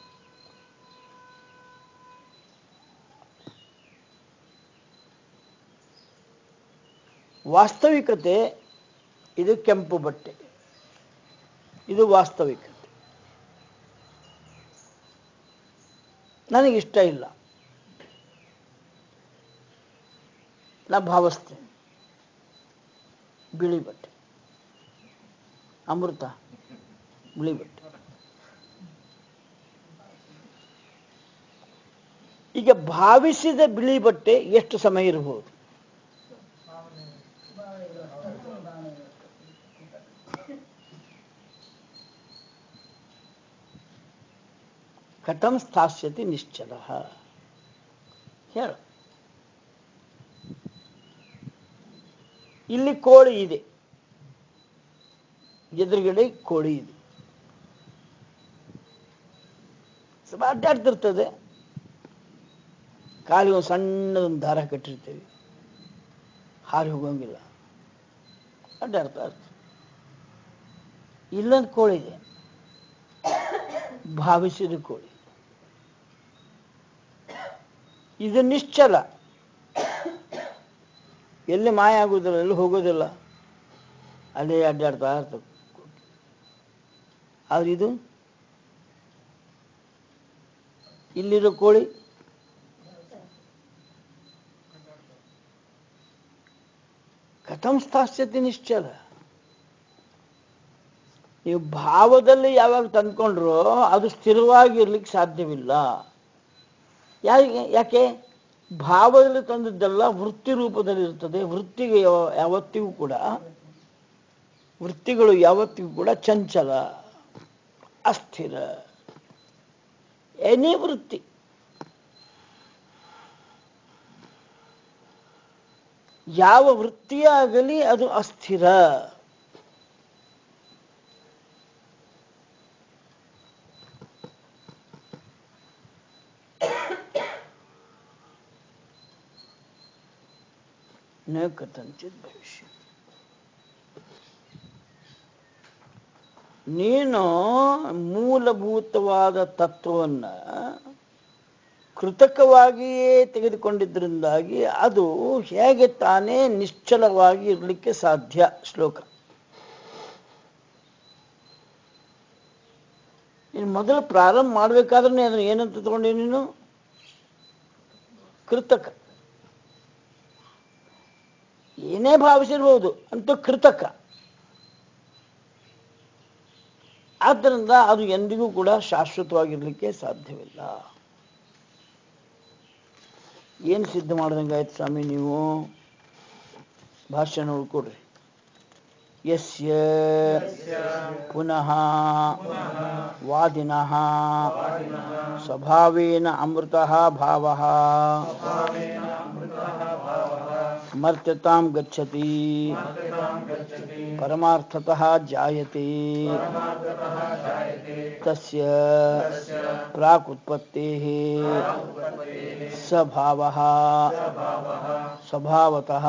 ವಾಸ್ತವಿಕತೆ ಇದು ಕೆಂಪು ಬಟ್ಟೆ ಇದು ವಾಸ್ತವಿಕತೆ ನನಗಿಷ್ಟ ಇಲ್ಲ ನಾ ಭಾವಿಸ್ತೇನೆ ಬಿಳಿ ಬಟ್ಟೆ ಅಮೃತ ಬಿಳಿ ಬಟ್ಟೆ ಈಗ ಭಾವಿಸಿದ ಬಿಳಿ ಬಟ್ಟೆ ಎಷ್ಟು ಸಮಯ ಇರಬಹುದು ಕಥಂ ಸ್ಥಾಸ್ಯತಿ ನಿಶ್ಚಲ ಹೇಳ ಇಲ್ಲಿ ಕೋಳಿ ಇದೆ ಎದುರುಗಡೆ ಕೋಳಿ ಇದೆ ಸ್ವಲ್ಪ ಅಡ್ಡಾಡ್ತಿರ್ತದೆ ಕಾಲಿಗೆ ಒಂದು ಸಣ್ಣದೊಂದು ದಾರ ಕಟ್ಟಿರ್ತೇವೆ ಹಾರಿ ಹೋಗಂಗಿಲ್ಲ ಅಡ್ಡಾಡ್ತಾ ಇರ್ತದೆ ಇಲ್ಲೊಂದು ಕೋಳಿ ಇದೆ ಭಾವಿಸಿದ ಕೋಳಿ ಇದು ನಿಶ್ಚಲ ಎಲ್ಲಿ ಮಾಯ ಆಗುವುದಿಲ್ಲ ಎಲ್ಲಿ ಹೋಗೋದಿಲ್ಲ ಅಲ್ಲೇ ಅಡ್ಡಾಡ್ತಾ ಇರ್ತದೆ ಆದ್ರೆ ಇದು ಇಲ್ಲಿರೋ ಕೋಳಿ ಕಥಂ ಸ್ಥಾಸ್ಯತೆ ನಿಶ್ಚಲ ನೀವು ಭಾವದಲ್ಲಿ ಯಾವಾಗ ತಂದ್ಕೊಂಡ್ರೋ ಅದು ಸ್ಥಿರವಾಗಿ ಇರ್ಲಿಕ್ಕೆ ಸಾಧ್ಯವಿಲ್ಲ ಯಾಕೆ ಯಾಕೆ ಭಾವದಲ್ಲಿ ತಂದದ್ದೆಲ್ಲ ವೃತ್ತಿ ರೂಪದಲ್ಲಿ ಇರ್ತದೆ ವೃತ್ತಿಗೆ ಯಾವ- ಯಾವತ್ತಿಗೂ ಕೂಡ ವೃತ್ತಿಗಳು ಯಾವತ್ತಿಗೂ ಕೂಡ ಚಂಚಲ ಅಸ್ಥಿರ ಎನಿ ವೃತ್ತಿ ಯಾವ ವೃತ್ತಿಯಾಗಲಿ ಅದು ಅಸ್ಥಿರ ನ ಕಥಂಚಿತ್ ಭವಿಷ್ಯ ನೀನು ಮೂಲಭೂತವಾದ ತತ್ವವನ್ನ ಕೃತಕವಾಗಿಯೇ ತೆಗೆದುಕೊಂಡಿದ್ದರಿಂದಾಗಿ ಅದು ಹೇಗೆ ತಾನೇ ನಿಶ್ಚಲವಾಗಿ ಇರಲಿಕ್ಕೆ ಸಾಧ್ಯ ಶ್ಲೋಕ ನೀನು ಮೊದಲು ಪ್ರಾರಂಭ ಮಾಡಬೇಕಾದ್ರೆ ಅದನ್ನು ಏನಂತ ತಗೊಂಡಿ ನೀನು ಕೃತಕ ಏನೇ ಭಾವಿಸಿರ್ಬೋದು ಅಂತೂ ಕೃತಕ ಆದ್ದರಿಂದ ಅದು ಎಂದಿಗೂ ಕೂಡ ಶಾಶ್ವತವಾಗಿರ್ಲಿಕ್ಕೆ ಸಾಧ್ಯವಿಲ್ಲ ಏನು ಸಿದ್ಧ ಮಾಡ್ದಂಗಾಯ್ತು ಸ್ವಾಮಿ ನೀವು ಭಾಷ್ಯ ನೋಡ್ಕೊಡ್ರಿ ಯಸ್ಯ ಪುನಃ ವಾದಿನಃ ಸ್ವಭಾವೇನ ಅಮೃತ ಭಾವ ಮರ್ತ್ಯತಾಂ ಗಚ್ಚತಿ ಪರಮಾರ್ಥತಃ ಜಾಯತೆ ತಸ್ಯ ಪ್ರಾಕ್ ಉತ್ಪತ್ತೇಃ ಸ್ವಭಾವಃ ಸ್ವಭಾವತಃ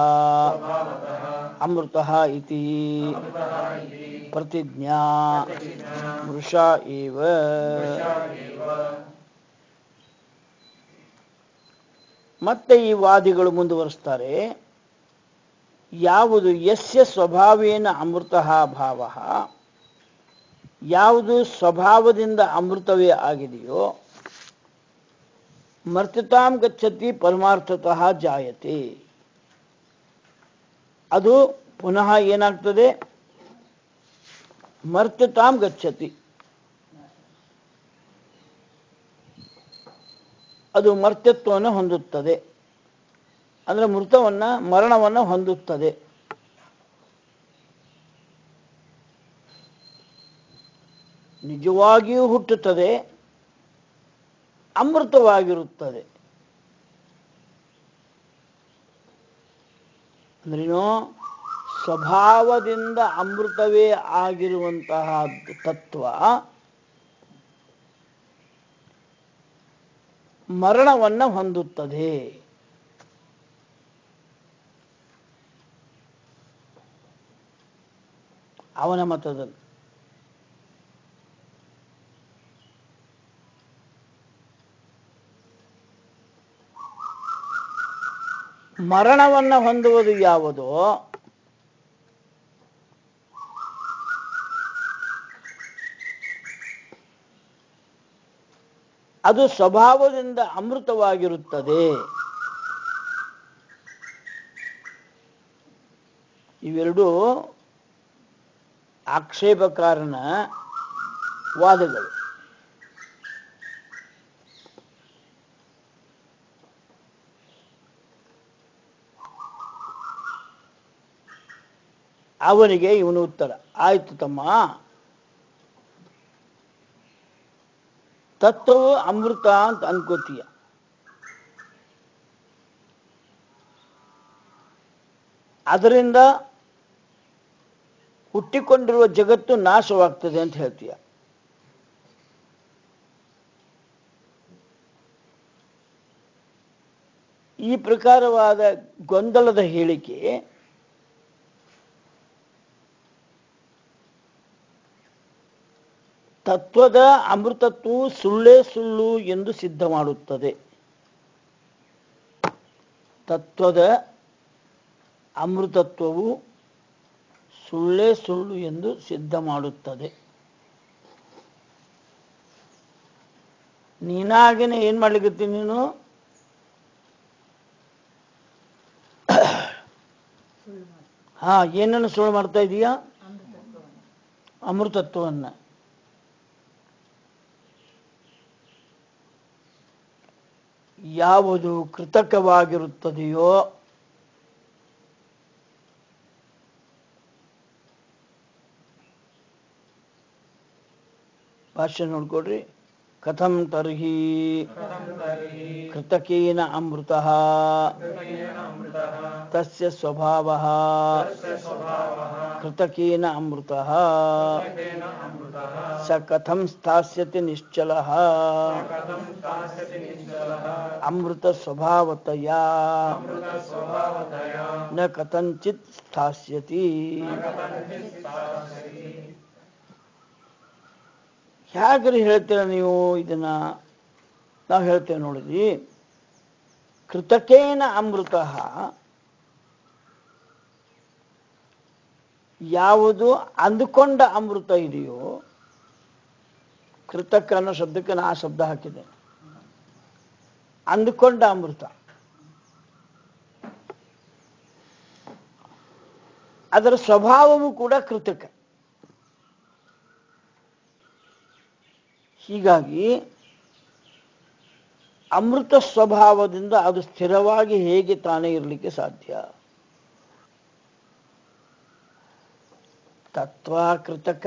ಅಮೃತಃ ಇತಿ ಪ್ರತಿಜ್ಞಾ ವೃಷಾ ಏವ ಮತ್ತೆ ಈ ವಾದಿಗಳು ಮುಂದುವರಿಸ್ತಾರೆ ಯಾವುದು ಯಸ್ಯ ಸ್ವಭಾವೇನ ಅಮೃತ ಭಾವ ಯಾವುದು ಸ್ವಭಾವದಿಂದ ಅಮೃತವೇ ಆಗಿದೆಯೋ ಮರ್ತ್ಯತಾಂ ಗಚ್ಚತಿ ಪರಮಾರ್ಥತಃ ಜಾಯತೆ ಅದು ಪುನಃ ಏನಾಗ್ತದೆ ಮರ್ತ್ಯತಾಂ ಗಚ್ಚತಿ ಅದು ಮರ್ತ್ಯತ್ವವನ್ನು ಹೊಂದುತ್ತದೆ ಅಂದ್ರೆ ಮೃತವನ್ನ ಮರಣವನ್ನು ಹೊಂದುತ್ತದೆ ನಿಜವಾಗಿಯೂ ಹುಟ್ಟುತ್ತದೆ ಅಮೃತವಾಗಿರುತ್ತದೆ ಅಂದ್ರೇನು ಸ್ವಭಾವದಿಂದ ಅಮೃತವೇ ಆಗಿರುವಂತಹ ತತ್ವ ಮರಣವನ್ನ ಹೊಂದುತ್ತದೆ ಅವನ ಮತದಲ್ಲಿ ಮರಣವನ್ನ ಹೊಂದುವುದು ಯಾವುದೋ ಅದು ಸ್ವಭಾವದಿಂದ ಅಮೃತವಾಗಿರುತ್ತದೆ ಇವೆರಡೂ ಆಕ್ಷೇಪಕಾರನ ವಾದಗಳು ಅವನಿಗೆ ಇವನು ಉತ್ತರ ಆಯ್ತು ತಮ್ಮ ತತ್ವವು ಅಮೃತ ಅಂತ ಅನ್ಕೋತೀಯ ಅದರಿಂದ ಹುಟ್ಟಿಕೊಂಡಿರುವ ಜಗತ್ತು ನಾಶವಾಗ್ತದೆ ಅಂತ ಹೇಳ್ತೀಯ ಈ ಪ್ರಕಾರವಾದ ಗೊಂದಲದ ಹೇಳಿಕೆ ತತ್ವದ ಅಮೃತತ್ವವು ಸುಳ್ಳೇ ಸುಳ್ಳು ಎಂದು ಸಿದ್ಧ ಮಾಡುತ್ತದೆ ತತ್ವದ ಅಮೃತತ್ವವು ಸುಳ್ಳೇ ಸುಳ್ಳು ಎಂದು ಸಿದ್ಧ ಮಾಡುತ್ತದೆ ನೀನಾಗೇನೆ ಏನ್ ಮಾಡ್ಲಿಕತ್ತೀನಿ ನೀನು ಹಾ ಏನನ್ನು ಸುಳ್ಳು ಮಾಡ್ತಾ ಇದೀಯಾ ಅಮೃತತ್ವವನ್ನ ಯಾವುದು ಕೃತಕವಾಗಿರುತ್ತದೆಯೋ ಭಾಷ್ಯ ನೋಡ್ಕೊಡ್ರಿ ಕಥಂ ತರ್ಹಿ
कथं तर्हि
ಕೃತಕೇನ ಅಮೃತ
कृतकेन अमृतः
ತಸ್ಯ ಸ್ವಭಾವ
तस्य स्वभावः
ಕೃತಕೇನ ಅಮೃತ
कृतकेन अमृतः
ಸ ಕಥಂ ಸ್ಥಾಸ್ಯತೆ ನಿಶ್ಚಲ
कथं स्थास्यति निश्चलः
ಅಮೃತ ಸ್ವಭಾವತಯ
अमृतस्वभावतया
ನ ಕಥಂಚಿತ್ ಸ್ಥಾಸ್ಯತಿ
न कथञ्चित् स्थास्यति
ಹೇಗ್ರಿ ಹೇಳ್ತೀರ ನೀವು ಇದನ್ನ ನಾವು ಹೇಳ್ತೇವೆ ನೋಡಿದ್ರಿ ಕೃತಕೇನ ಅಮೃತ ಯಾವುದು ಅಂದುಕೊಂಡ ಅಮೃತ ಇದೆಯೋ ಕೃತಕ ಅನ್ನೋ ಶಬ್ದಕ್ಕೆ ನಾ ಆ ಶಬ್ದ ಹಾಕಿದೆ ಅಂದುಕೊಂಡ ಅಮೃತ ಅದರ ಸ್ವಭಾವವು ಕೂಡ ಕೃತಕ ಹೀಗಾಗಿ ಅಮೃತ ಸ್ವಭಾವದಿಂದ ಅದು ಸ್ಥಿರವಾಗಿ ಹೇಗೆ ತಾನೇ ಇರಲಿಕ್ಕೆ ಸಾಧ್ಯ ತತ್ವ ಕೃತಕ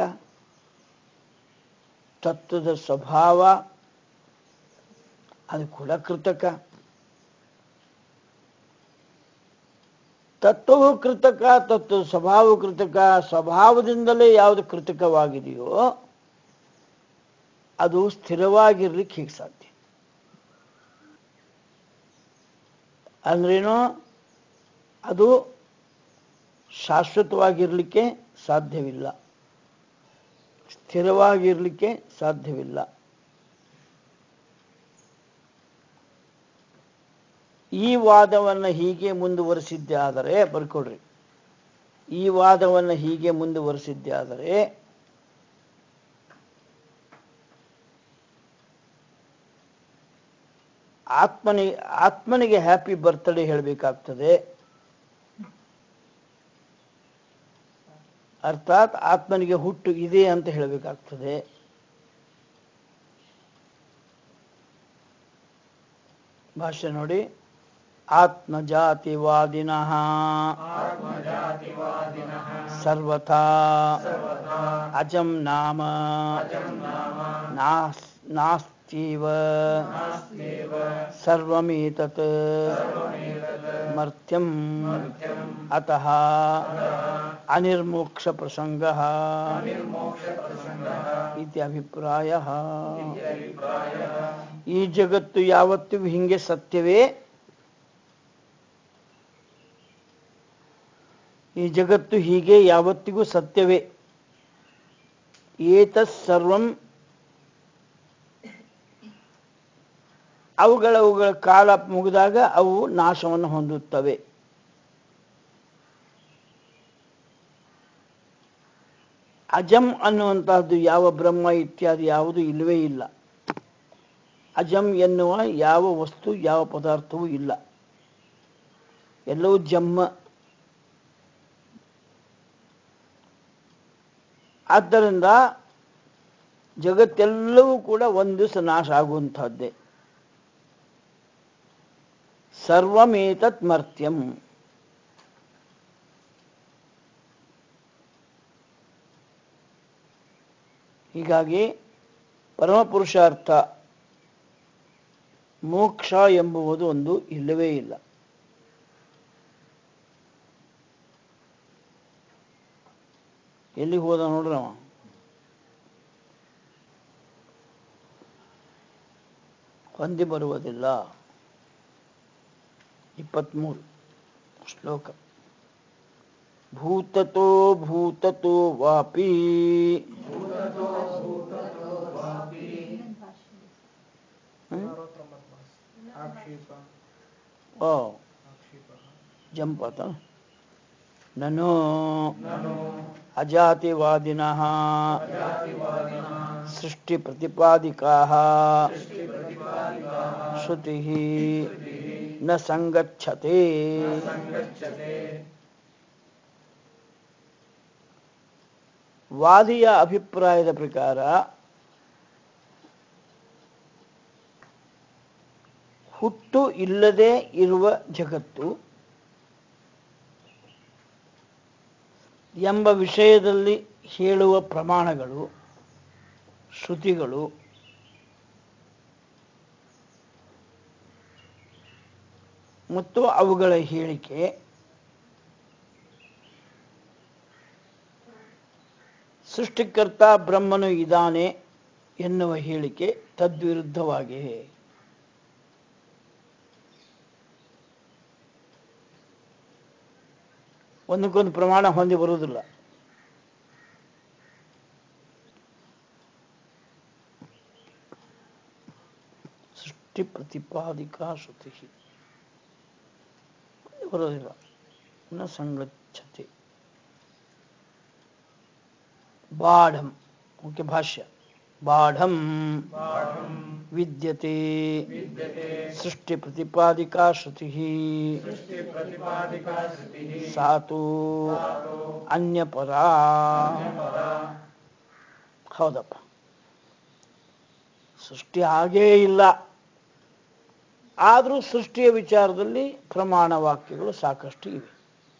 ತತ್ವದ ಸ್ವಭಾವ ಅದು ಕೂಡ ಕೃತಕ ತತ್ವವು ಕೃತಕ ತತ್ವದ ಸ್ವಭಾವ ಕೃತಕ ಸ್ವಭಾವದಿಂದಲೇ ಯಾವುದು ಕೃತಕವಾಗಿದೆಯೋ ಅದು ಸ್ಥಿರವಾಗಿರ್ಲಿಕ್ಕೆ ಹೇಗೆ ಸಾಧ್ಯ ಅಂದ್ರೇನು ಅದು ಶಾಶ್ವತವಾಗಿರ್ಲಿಕ್ಕೆ ಸಾಧ್ಯವಿಲ್ಲ ಸ್ಥಿರವಾಗಿರ್ಲಿಕ್ಕೆ ಸಾಧ್ಯವಿಲ್ಲ ಈ ವಾದವನ್ನು ಹೀಗೆ ಮುಂದುವರಿಸಿದ್ದೆ ಆದರೆ ಬರ್ಕೊಡ್ರಿ ಈ ವಾದವನ್ನು ಹೀಗೆ ಮುಂದುವರಿಸಿದ್ದೆ ಆದರೆ ಆತ್ಮನಿ ಆತ್ಮನಿಗೆ ಹ್ಯಾಪಿ ಬರ್ತ್ಡೇ ಹೇಳಬೇಕಾಗ್ತದೆ ಅರ್ಥಾತ್ ಆತ್ಮನಿಗೆ ಹುಟ್ಟು ಇದೆ ಅಂತ ಹೇಳಬೇಕಾಗ್ತದೆ ಭಾಷೆ ನೋಡಿ ಆತ್ಮಜಾತಿವಾದಿನಃ
आत्मजातिवादिनः
ಸರ್ವಥಾ
सर्वथा
ಅಜಂ ನಾಮ
अजं नाम
ನಾಸ್ ನಾಸ್ತೀವ
नास्त्येव
ಸರ್ವಮೇತತ್
सर्वमेतत्
ಮರ್ತ್ಯಂ
मर्त्यम्
ಅತಃ ಅನಿರ್ಮೋಕ್ಷ ಪ್ರಸಂಗ
निर्मोक्षप्रसङ्गः
ಇತಿ ಅಭಿಪ್ರಾಯ
इत्यभिप्रायः
ಈ ಜಗತ್ತು ಯಾವತ್ತೂ ಹಿಂಗೆ ಸತ್ಯವೇ ಈ ಜಗತ್ತು ಹೀಗೆ ಯಾವತ್ತಿಗೂ ಸತ್ಯವೇ ಏತತ್ಸರ್ವಂ ಅವುಗಳ ಅವುಗಳ ಕಾಲ ಮುಗಿದಾಗ ಅವು ನಾಶವನ್ನು ಹೊಂದುತ್ತವೆ ಅಜಂ ಅನ್ನುವಂತಹದ್ದು ಯಾವ ಬ್ರಹ್ಮ ಇತ್ಯಾದಿ ಯಾವುದು ಇಲ್ಲವೇ ಇಲ್ಲ ಅಜಂ ಎನ್ನುವ ಯಾವ ವಸ್ತು ಯಾವ ಪದಾರ್ಥವೂ ಇಲ್ಲ ಎಲ್ಲವೂ ಜಮ್ಮ ಆದ್ದರಿಂದ ಜಗತ್ತೆಲ್ಲವೂ ಕೂಡ ಒಂದು ದಿವಸ ನಾಶ ಆಗುವಂತಹದ್ದೇ ಸರ್ವಮೇತತ್ ಮರ್ತ್ಯಂ ಹೀಗಾಗಿ ಪರಮಪುರುಷಾರ್ಥ ಮೋಕ್ಷ ಎಂಬುವುದು ಒಂದು ಇಲ್ಲವೇ ಇಲ್ಲ ಎಲ್ಲಿಗೆ ಹೋದ ನೋಡ್ರಿ ಅವ ಹೊಂದಿ ಬರುವುದಿಲ್ಲ ಇಪ್ಪತ್ಮೂರು ಶ್ಲೋಕ ಭೂತತೋ ಭೂತತೋ ವಾಪಿ ಹ್ಮ್?
ಆಕ್ಷೇಪ
ಓ
ಆಕ್ಷೇಪ
ಜಂಪ್ ಆತ ನನು
ನನು
ಅಜಾತಿವಾದಿನಃ
ಜಾತಿವಾದಿನಃ
ಸೃಷ್ಟಿ ಪ್ರತಿಪಾದಿಕಾ
ಪ್ರತಿಪಾದಿಕಾಃ
ಶ್ರುತಿ ನ ಸಂಗಚ್ಛತೆ
ಸಂಗಚ್ಛತೆ
ವಾದಿಯ ಅಭಿಪ್ರಾಯದ ಪ್ರಕಾರ ಹುಟ್ಟು ಇಲ್ಲದೆ ಇರುವ ಜಗತ್ತು ಎಂಬ ವಿಷಯದಲ್ಲಿ ಹೇಳುವ ಪ್ರಮಾಣಗಳು ಶ್ರುತಿಗಳು ಮತ್ತು ಅವುಗಳ ಹೇಳಿಕೆ ಸೃಷ್ಟಿಕರ್ತ ಬ್ರಹ್ಮನು ಇದ್ದಾನೆ ಎನ್ನುವ ಹೇಳಿಕೆ ತದ್ವಿರುದ್ಧವಾಗಿದೆ ಒಂದಕ್ಕೊಂದು ಪ್ರಮಾಣ ಹೊಂದಿ ಬರುವುದಿಲ್ಲ ಸೃಷ್ಟಿ ಪ್ರತಿಪಾದಿಕಾ ಶ್ರುತಿ ಹೊಂದಿ ಬರೋದಿಲ್ಲ ನ ಸಂಗಚ್ಛತೆ ಬಾಢಂ ಮುಖ್ಯ ಭಾಷ್ಯ ಬಾಢಂ
ಪಾಠಂ
ವಿದ್ಯತೆ
ವಿದ್ಯತೆ
ಸೃಷ್ಟಿ ಪ್ರತಿಪಾದಿಕಾ ಶ್ರುತಿ
ಸೃಷ್ಟಿ ಪ್ರತಿಪಾದಿಕಾ ಶ್ರುತಿಃ
ಸಾತು
ಸಾತು
ಅನ್ಯಪರ
ಅನ್ಯಪರ
ಹೌದಪ್ಪ ಸೃಷ್ಟಿ ಹಾಗೇ ಇಲ್ಲ ಆದರೂ ಸೃಷ್ಟಿಯ ವಿಚಾರದಲ್ಲಿ ಪ್ರಮಾಣ ವಾಕ್ಯಗಳು ಸಾಕಷ್ಟು ಇವೆ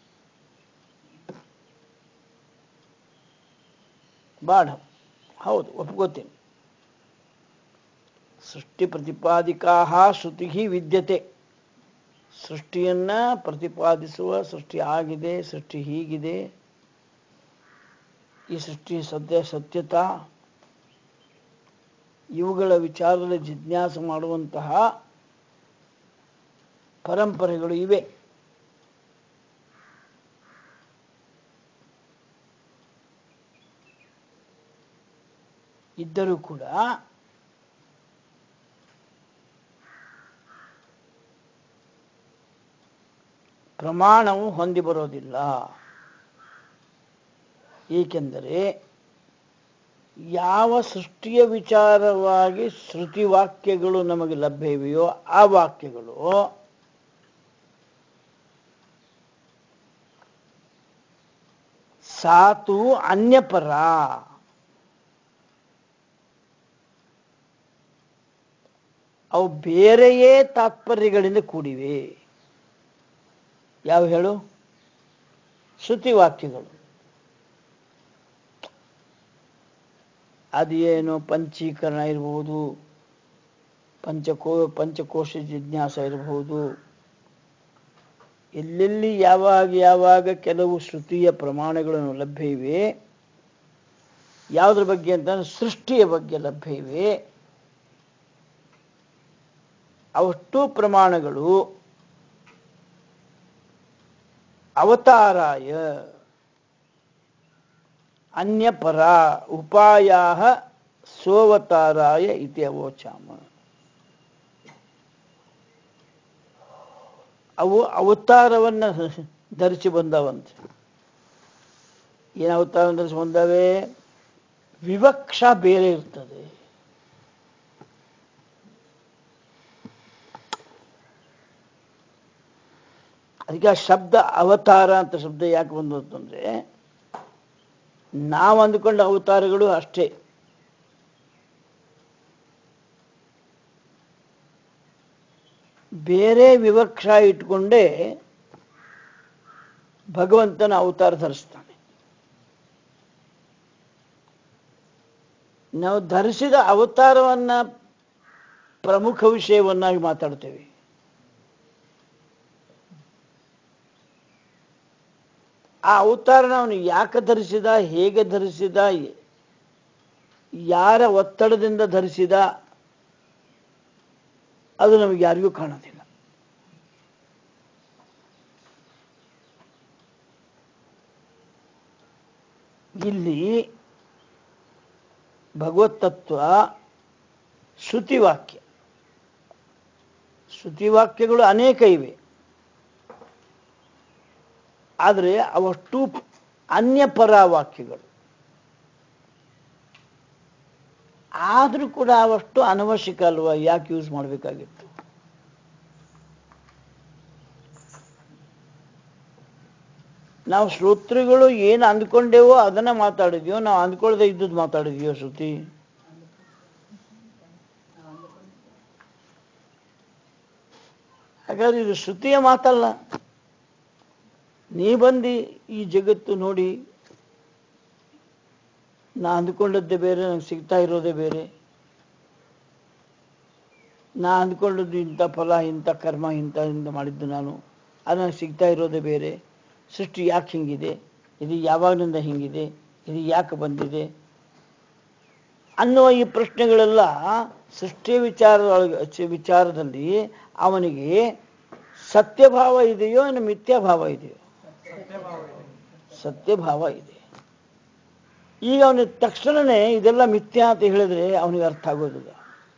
ಬಾಢ ಹೌದು ಒಪ್ಕೋತೀನಿ ಸೃಷ್ಟಿ ಪ್ರತಿಪಾದಿಕಾ ಶ್ರುತಿ ವಿದ್ಯತೆ ಸೃಷ್ಟಿಯನ್ನ ಪ್ರತಿಪಾದಿಸುವ ಸೃಷ್ಟಿ ಆಗಿದೆ ಸೃಷ್ಟಿ ಹೀಗಿದೆ ಈ ಸೃಷ್ಟಿ ಸತ್ಯ ಸತ್ಯತಾ ಇವುಗಳ ವಿಚಾರದಲ್ಲಿ ಜಿಜ್ಞಾಸೆ ಮಾಡುವಂತಹ ಪರಂಪರೆಗಳು ಇವೆ ಇದ್ದರೂ ಕೂಡ ಪ್ರಮಾಣವು ಹೊಂದಿ ಬರೋದಿಲ್ಲ ಏಕೆಂದರೆ ಯಾವ ಸೃಷ್ಟಿಯ ವಿಚಾರವಾಗಿ ಶ್ರುತಿ ವಾಕ್ಯಗಳು ನಮಗೆ ಲಭ್ಯವಿವೆಯೋ ಆ ವಾಕ್ಯಗಳು ಸಾತು ಅನ್ಯಪರ ಅವು ಬೇರೆಯೇ ತಾತ್ಪರ್ಯಗಳಿಂದ ಕೂಡಿವೆ ಯಾವ ಹೇಳು ಶ್ರುತಿ ವಾಕ್ಯಗಳು ಅದೇನು ಪಂಚೀಕರಣ ಇರಬಹುದು ಪಂಚಕೋ ಪಂಚಕೋಶ ಜಿಜ್ಞಾಸ ಇರಬಹುದು ಎಲ್ಲೆಲ್ಲಿ ಯಾವಾಗ ಯಾವಾಗ ಕೆಲವು ಶ್ರುತಿಯ ಪ್ರಮಾಣಗಳನ್ನು ಲಭ್ಯ ಇವೆ ಯಾವುದ್ರ ಬಗ್ಗೆ ಅಂತ ಸೃಷ್ಟಿಯ ಬಗ್ಗೆ ಲಭ್ಯ ಇವೆ ಅವಷ್ಟು ಪ್ರಮಾಣಗಳು ಅವತಾರಾಯ ಅನ್ಯಪರ ಉಪಾಯ ಸೋವತಾರಾಯ ಇತಿ ಅವೋಚಾಮ ಅವು ಅವತಾರವನ್ನ ಧರಿಸಿ ಬಂದವಂತೆ ಏನು ಅವತಾರ ಧರಿಸಿ ಬಂದವೆ ವಿವಕ್ಷ ಬೇರೆ ಇರ್ತದೆ ಅದಕ್ಕೆ ಆ ಶಬ್ದ ಅವತಾರ ಅಂತ ಶಬ್ದ ಯಾಕೆ ಬಂದು ಅಂತಂದ್ರೆ ನಾವು ಅಂದುಕೊಂಡ ಅವತಾರಗಳು ಅಷ್ಟೇ ಬೇರೆ ವಿವಕ್ಷ ಇಟ್ಕೊಂಡೇ ಭಗವಂತನ ಅವತಾರ ಧರಿಸ್ತಾನೆ ನಾವು ಧರಿಸಿದ ಅವತಾರವನ್ನ ಪ್ರಮುಖ ವಿಷಯವನ್ನಾಗಿ ಮಾತಾಡ್ತೇವೆ ಆ ಅವತಾರನ ಅವನು ಯಾಕೆ ಧರಿಸಿದ ಹೇಗೆ ಧರಿಸಿದ ಯಾರ ಒತ್ತಡದಿಂದ ಧರಿಸಿದ ಅದು ನಮಗೆ ಯಾರಿಗೂ ಕಾಣೋದಿಲ್ಲ ಇಲ್ಲಿ ಭಗವತ್ ತತ್ವ ಶ್ರುತಿವಾಕ್ಯ ಶ್ರುತಿವಾಕ್ಯಗಳು ಅನೇಕ ಇವೆ ಆದರೆ ಅವಷ್ಟು ಅನ್ಯಪರ ವಾಕ್ಯಗಳು ಆದರೂ ಕೂಡ ಅವಷ್ಟು ಅನವಶ್ಯಕ ಅಲ್ವಾ ಯಾಕೆ ಯೂಸ್ ಮಾಡಬೇಕಾಗಿತ್ತು ನಾವು ಶ್ರೋತೃಗಳು ಏನು ಅಂದ್ಕೊಂಡೇವೋ ಅದನ್ನ ಮಾತಾಡಿದ್ಯೋ ನಾವು ಅಂದ್ಕೊಳ್ಳದೆ ಇದ್ದದ್ದು ಮಾತಾಡಿದ್ಯೋ ಶ್ರುತಿ ಹಾಗಾದ್ರೆ ಇದು ಶ್ರುತಿಯ ಮಾತಲ್ಲ ನೀ ಬಂದು ಈ ಜಗತ್ತು ನೋಡಿ ನಾ ಅಂದ್ಕೊಂಡದ್ದೇ ಬೇರೆ ನಂಗೆ ಸಿಗ್ತಾ ಇರೋದೇ ಬೇರೆ ನಾ ಅಂದ್ಕೊಂಡದ್ದು ಇಂಥ ಫಲ ಇಂಥ ಕರ್ಮ ಇಂಥ ಇಂಥ ಮಾಡಿದ್ದು ನಾನು ಅದು ನನಗೆ ಸಿಗ್ತಾ ಇರೋದೇ ಬೇರೆ ಸೃಷ್ಟಿ ಯಾಕೆ ಹಿಂಗಿದೆ ಇದು ಯಾವಾಗಲಿಂದ ಹಿಂಗಿದೆ ಇದು ಯಾಕೆ ಬಂದಿದೆ ಅನ್ನುವ ಈ ಪ್ರಶ್ನೆಗಳೆಲ್ಲ ಸೃಷ್ಟಿ ವಿಚಾರದೊಳಗೆ ವಿಚಾರದಲ್ಲಿ ಅವನಿಗೆ ಸತ್ಯಭಾವ ಇದೆಯೋ ಇನ್ನು ಮಿಥ್ಯಾಭಾವ ಇದೆಯೋ ಸತ್ಯಭಾವ ಇದೆ ಈಗ ಅವನಿಗೆ ತಕ್ಷಣನೇ ಇದೆಲ್ಲ ಮಿಥ್ಯಾ ಅಂತ ಹೇಳಿದ್ರೆ ಅವನಿಗೆ ಅರ್ಥ ಆಗೋದಿಲ್ಲ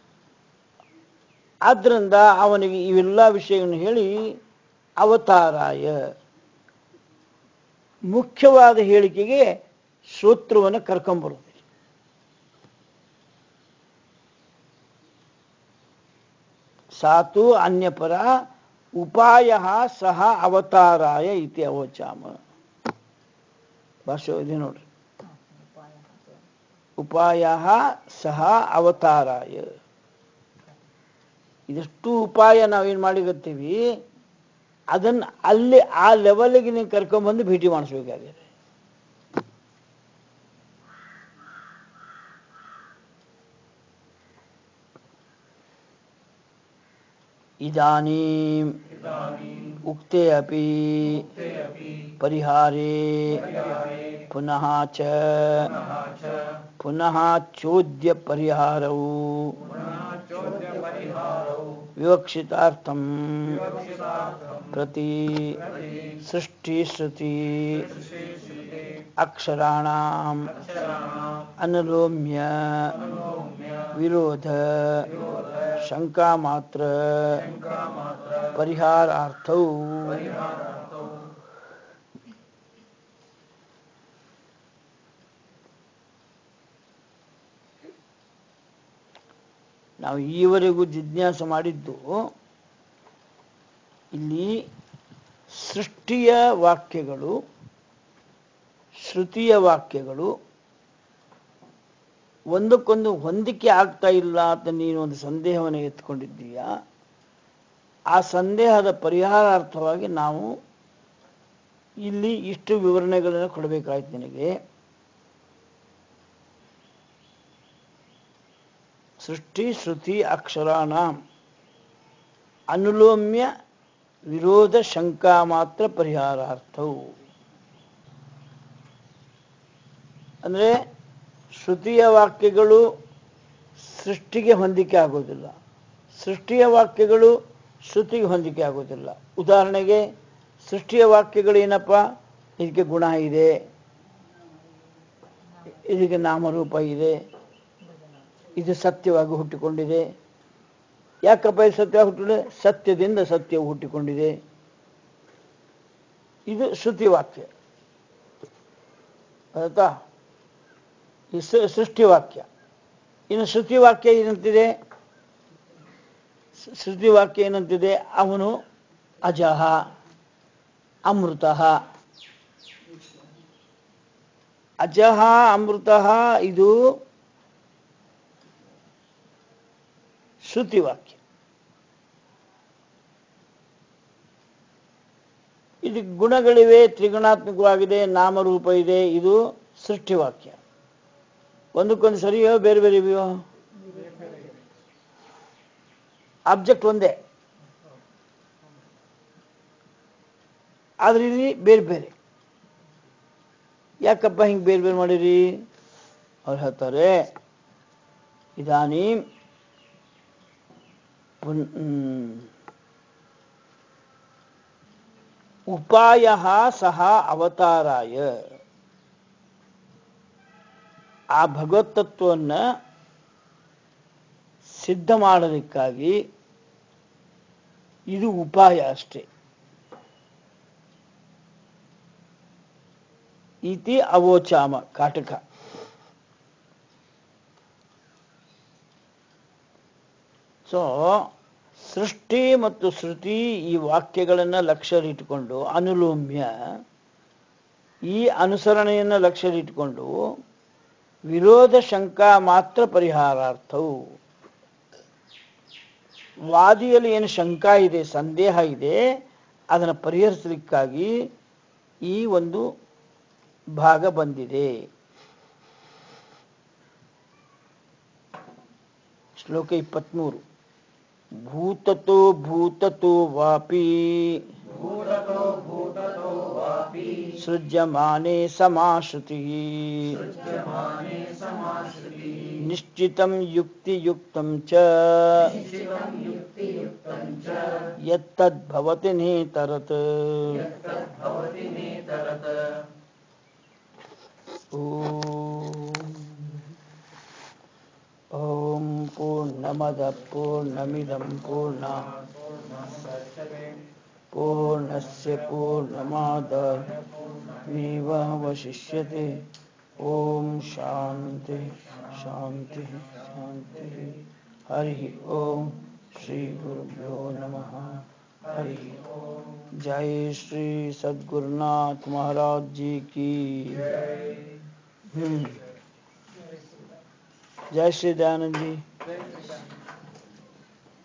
ಆದ್ರಿಂದ ಅವನಿಗೆ ಇವೆಲ್ಲ ವಿಷಯವನ್ನು ಹೇಳಿ ಅವತಾರಾಯ ಮುಖ್ಯವಾದ ಹೇಳಿಕೆಗೆ ಸೂತ್ರವನ್ನು ಕರ್ಕೊಂಬರುವುದು ಸಾತು ಅನ್ಯಪರ ಉಪಾಯ ಸಹ ಅವತಾರಾಯ ಇತಿ ಅವಚಾಮ ಭಾಷೆ ಇದೆ ನೋಡ್ರಿ ಉಪಾಯ ಸಹ ಅವತಾರಾಯ ಇದಷ್ಟು ಉಪಾಯ ನಾವೇನು ಮಾಡಿಗತ್ತೀವಿ ಅದನ್ನ ಅಲ್ಲಿ ಆ ಲೆವೆಲ್ಗೆ ನೀವು ಕರ್ಕೊಂಡ್ಬಂದು ಭೇಟಿ ಮಾಡಿಸ್ಬೇಕಾಗಿದೆ ಇದಾನೀಂ ಉಕ್ತೆ ಅಪಿ ಪರಿಹಾರೇ ಪುನಃ ಚ ಪುನಃ ಚೋದ್ಯ ಪರಿಹಾರವು ವಿವಕ್ಷಿತಾರ್ಥಂ ಪ್ರತಿ ಸೃಷ್ಟಿ ಶ್ರುತಿ ಅಕ್ಷರಾಣಾಂ ಅನಲೋಮ್ಯ ವಿರೋಧ ಶಂಕಾ ಮಾತ್ರ ಪರಿಹಾರಾರ್ಥೌ ನಾವು ಈವರೆಗೂ ಜಿಜ್ಞಾಸೆ ಮಾಡಿದ್ದು ಇಲ್ಲಿ ಸೃಷ್ಟಿಯ ವಾಕ್ಯಗಳು ಶ್ರುತಿಯ ವಾಕ್ಯಗಳು ಒಂದಕ್ಕೊಂದು ಹೊಂದಿಕೆ ಆಗ್ತಾ ಇಲ್ಲ ಅಂತ ನೀನು ಒಂದು ಸಂದೇಹವನ್ನು ಎತ್ಕೊಂಡಿದ್ದೀಯ ಆ ಸಂದೇಹದ ಪರಿಹಾರಾರ್ಥವಾಗಿ ನಾವು ಇಲ್ಲಿ ಇಷ್ಟು ವಿವರಣೆಗಳನ್ನು ಕೊಡಬೇಕಾಯ್ತು ನಿನಗೆ ಸೃಷ್ಟಿ ಶ್ರುತಿ ಅಕ್ಷರಾಣ ಅನುಲೋಮ್ಯ ವಿರೋಧ ಶಂಕಾ ಮಾತ್ರ ಪರಿಹಾರಾರ್ಥವು ಅಂದರೆ ಶ್ರುತಿಯ ವಾಕ್ಯಗಳು ಸೃಷ್ಟಿಗೆ ಹೊಂದಿಕೆ ಆಗೋದಿಲ್ಲ ಸೃಷ್ಟಿಯ ವಾಕ್ಯಗಳು ಶ್ರುತಿಗೆ ಹೊಂದಿಕೆ ಆಗೋದಿಲ್ಲ ಉದಾಹರಣೆಗೆ ಸೃಷ್ಟಿಯ ವಾಕ್ಯಗಳು ಏನಪ್ಪ ಇದಕ್ಕೆ ಗುಣ ಇದೆ ಇದಕ್ಕೆ ನಾಮರೂಪ ಇದೆ ಇದು ಸತ್ಯವಾಗಿ ಹುಟ್ಟಿಕೊಂಡಿದೆ ಯಾಕಪ್ಪ ಇದು ಸತ್ಯ ಹುಟ್ಟಿದೆ ಸತ್ಯದಿಂದ ಸತ್ಯವು ಹುಟ್ಟಿಕೊಂಡಿದೆ ಇದು ಶ್ರುತಿ ವಾಕ್ಯ ಆಯ್ತಾ ಈ ಸೃ- ಸೃಷ್ಟಿ ವಾಕ್ಯ ಇನ್ನು ಶ್ರುತಿ ವಾಕ್ಯ ಏನಂತಿದೆ ಸ್- ಶ್ರುತಿ ವಾಕ್ಯ ಏನಂತಿದೆ ಅವನು ಅಜಃ ಅಮೃತ ಅಜಃ ಅಮೃತ ಇದು ಶ್ರುತಿ ವಾಕ್ಯ ಇದು ಗುಣಗಳಿವೆ ತ್ರಿಗುಣಾತ್ಮಕವಾಗಿದೆ ನಾಮರೂಪ ಇದೆ ಇದು ಸೃಷ್ಟಿ ವಾಕ್ಯ ಒಂದಕ್ಕೊಂದು ಸರಿಯೋ ಬೇರೆ ಬೇರೆ ಇವೆಯೋ ಆಬ್ಜೆಕ್ಟ್ ಒಂದೇ ಆದ್ರೆ ಇಲ್ಲಿ ಬೇರೆ ಬೇರೆ ಯಾಕಪ್ಪ ಹಿಂಗೆ ಬೇರೆ ಬೇರೆ ಮಾಡಿರಿ ಅವ್ರು ಹೇಳ್ತಾರೆ ಇದಾನಿ ಉಪಾಯ ಸಹ ಅವತಾರಾಯ ಆ ಭಗವತ್ತತ್ವವನ್ನು ಸಿದ್ಧ ಮಾಡಲಿಕ್ಕಾಗಿ ಇದು ಉಪಾಯ ಅಷ್ಟೇ ಇತಿ ಅವೋಚಾಮ ಕಾಟಕ ಸೊ ಸೃಷ್ಟಿ ಮತ್ತು ಶ್ರುತಿ ಈ ವಾಕ್ಯಗಳನ್ನು ಲಕ್ಷ್ಯರಿಟ್ಟುಕೊಂಡು ಅನುಲೋಮ್ಯ ಈ ಅನುಸರಣೆಯನ್ನು ಲಕ್ಷ್ಯರಿಟ್ಟುಕೊಂಡು ವಿರೋಧ ಶಂಕಾ ಮಾತ್ರ ಪರಿಹಾರಾರ್ಥವು ವಾದಿಯಲ್ಲಿ ಏನು ಶಂಕಾ ಇದೆ ಸಂದೇಹ ಇದೆ ಅದನ್ನು ಪರಿಹರಿಸಲಿಕ್ಕಾಗಿ ಈ ಒಂದು ಭಾಗ ಬಂದಿದೆ ಶ್ಲೋಕ ಇಪ್ಪತ್ಮೂರು ಭೂತತೋ ಭೂತತೋ ವಾಪಿ
ಭೂತತೋ ಭೂತತೋ ವಾಪಿ
ಸೃಜ್ಯಮಾನೆ ಸಮಾಶ್ರುತಿ
ಸೃಜ್ಯಮಾನೆ ಸಮಾಶ್ರಿತಿ
ನಿಶ್ಚಿತಂ ಯುಕ್ತಿಯುಕ್ತಂ ಚ
ನಿಶ್ಚಿತಂ ಯುಕ್ತಿಯುಕ್ತಂ ಚ
ಯತ್ತದ್ಭವತಿ ನೇತರತ್
ಯತ್ತದ್ಭವತಿ ನೇತರತ್
ಓಂ ಪೂರ್ಣಮದ ಪೂರ್ಣಮಿದಂ ಪೂರ್ಣ पूर्णस्य पूर्णमादायमेवावशिष्यते ॐ शान्ति शान्तिः शान्तिः हरिः ॐ श्रीगुरुभ्यो नमः हरिः ॐ जय श्री सद्गुरुनाथ महाराज जी की हम्म। जय श्री दयानंद जी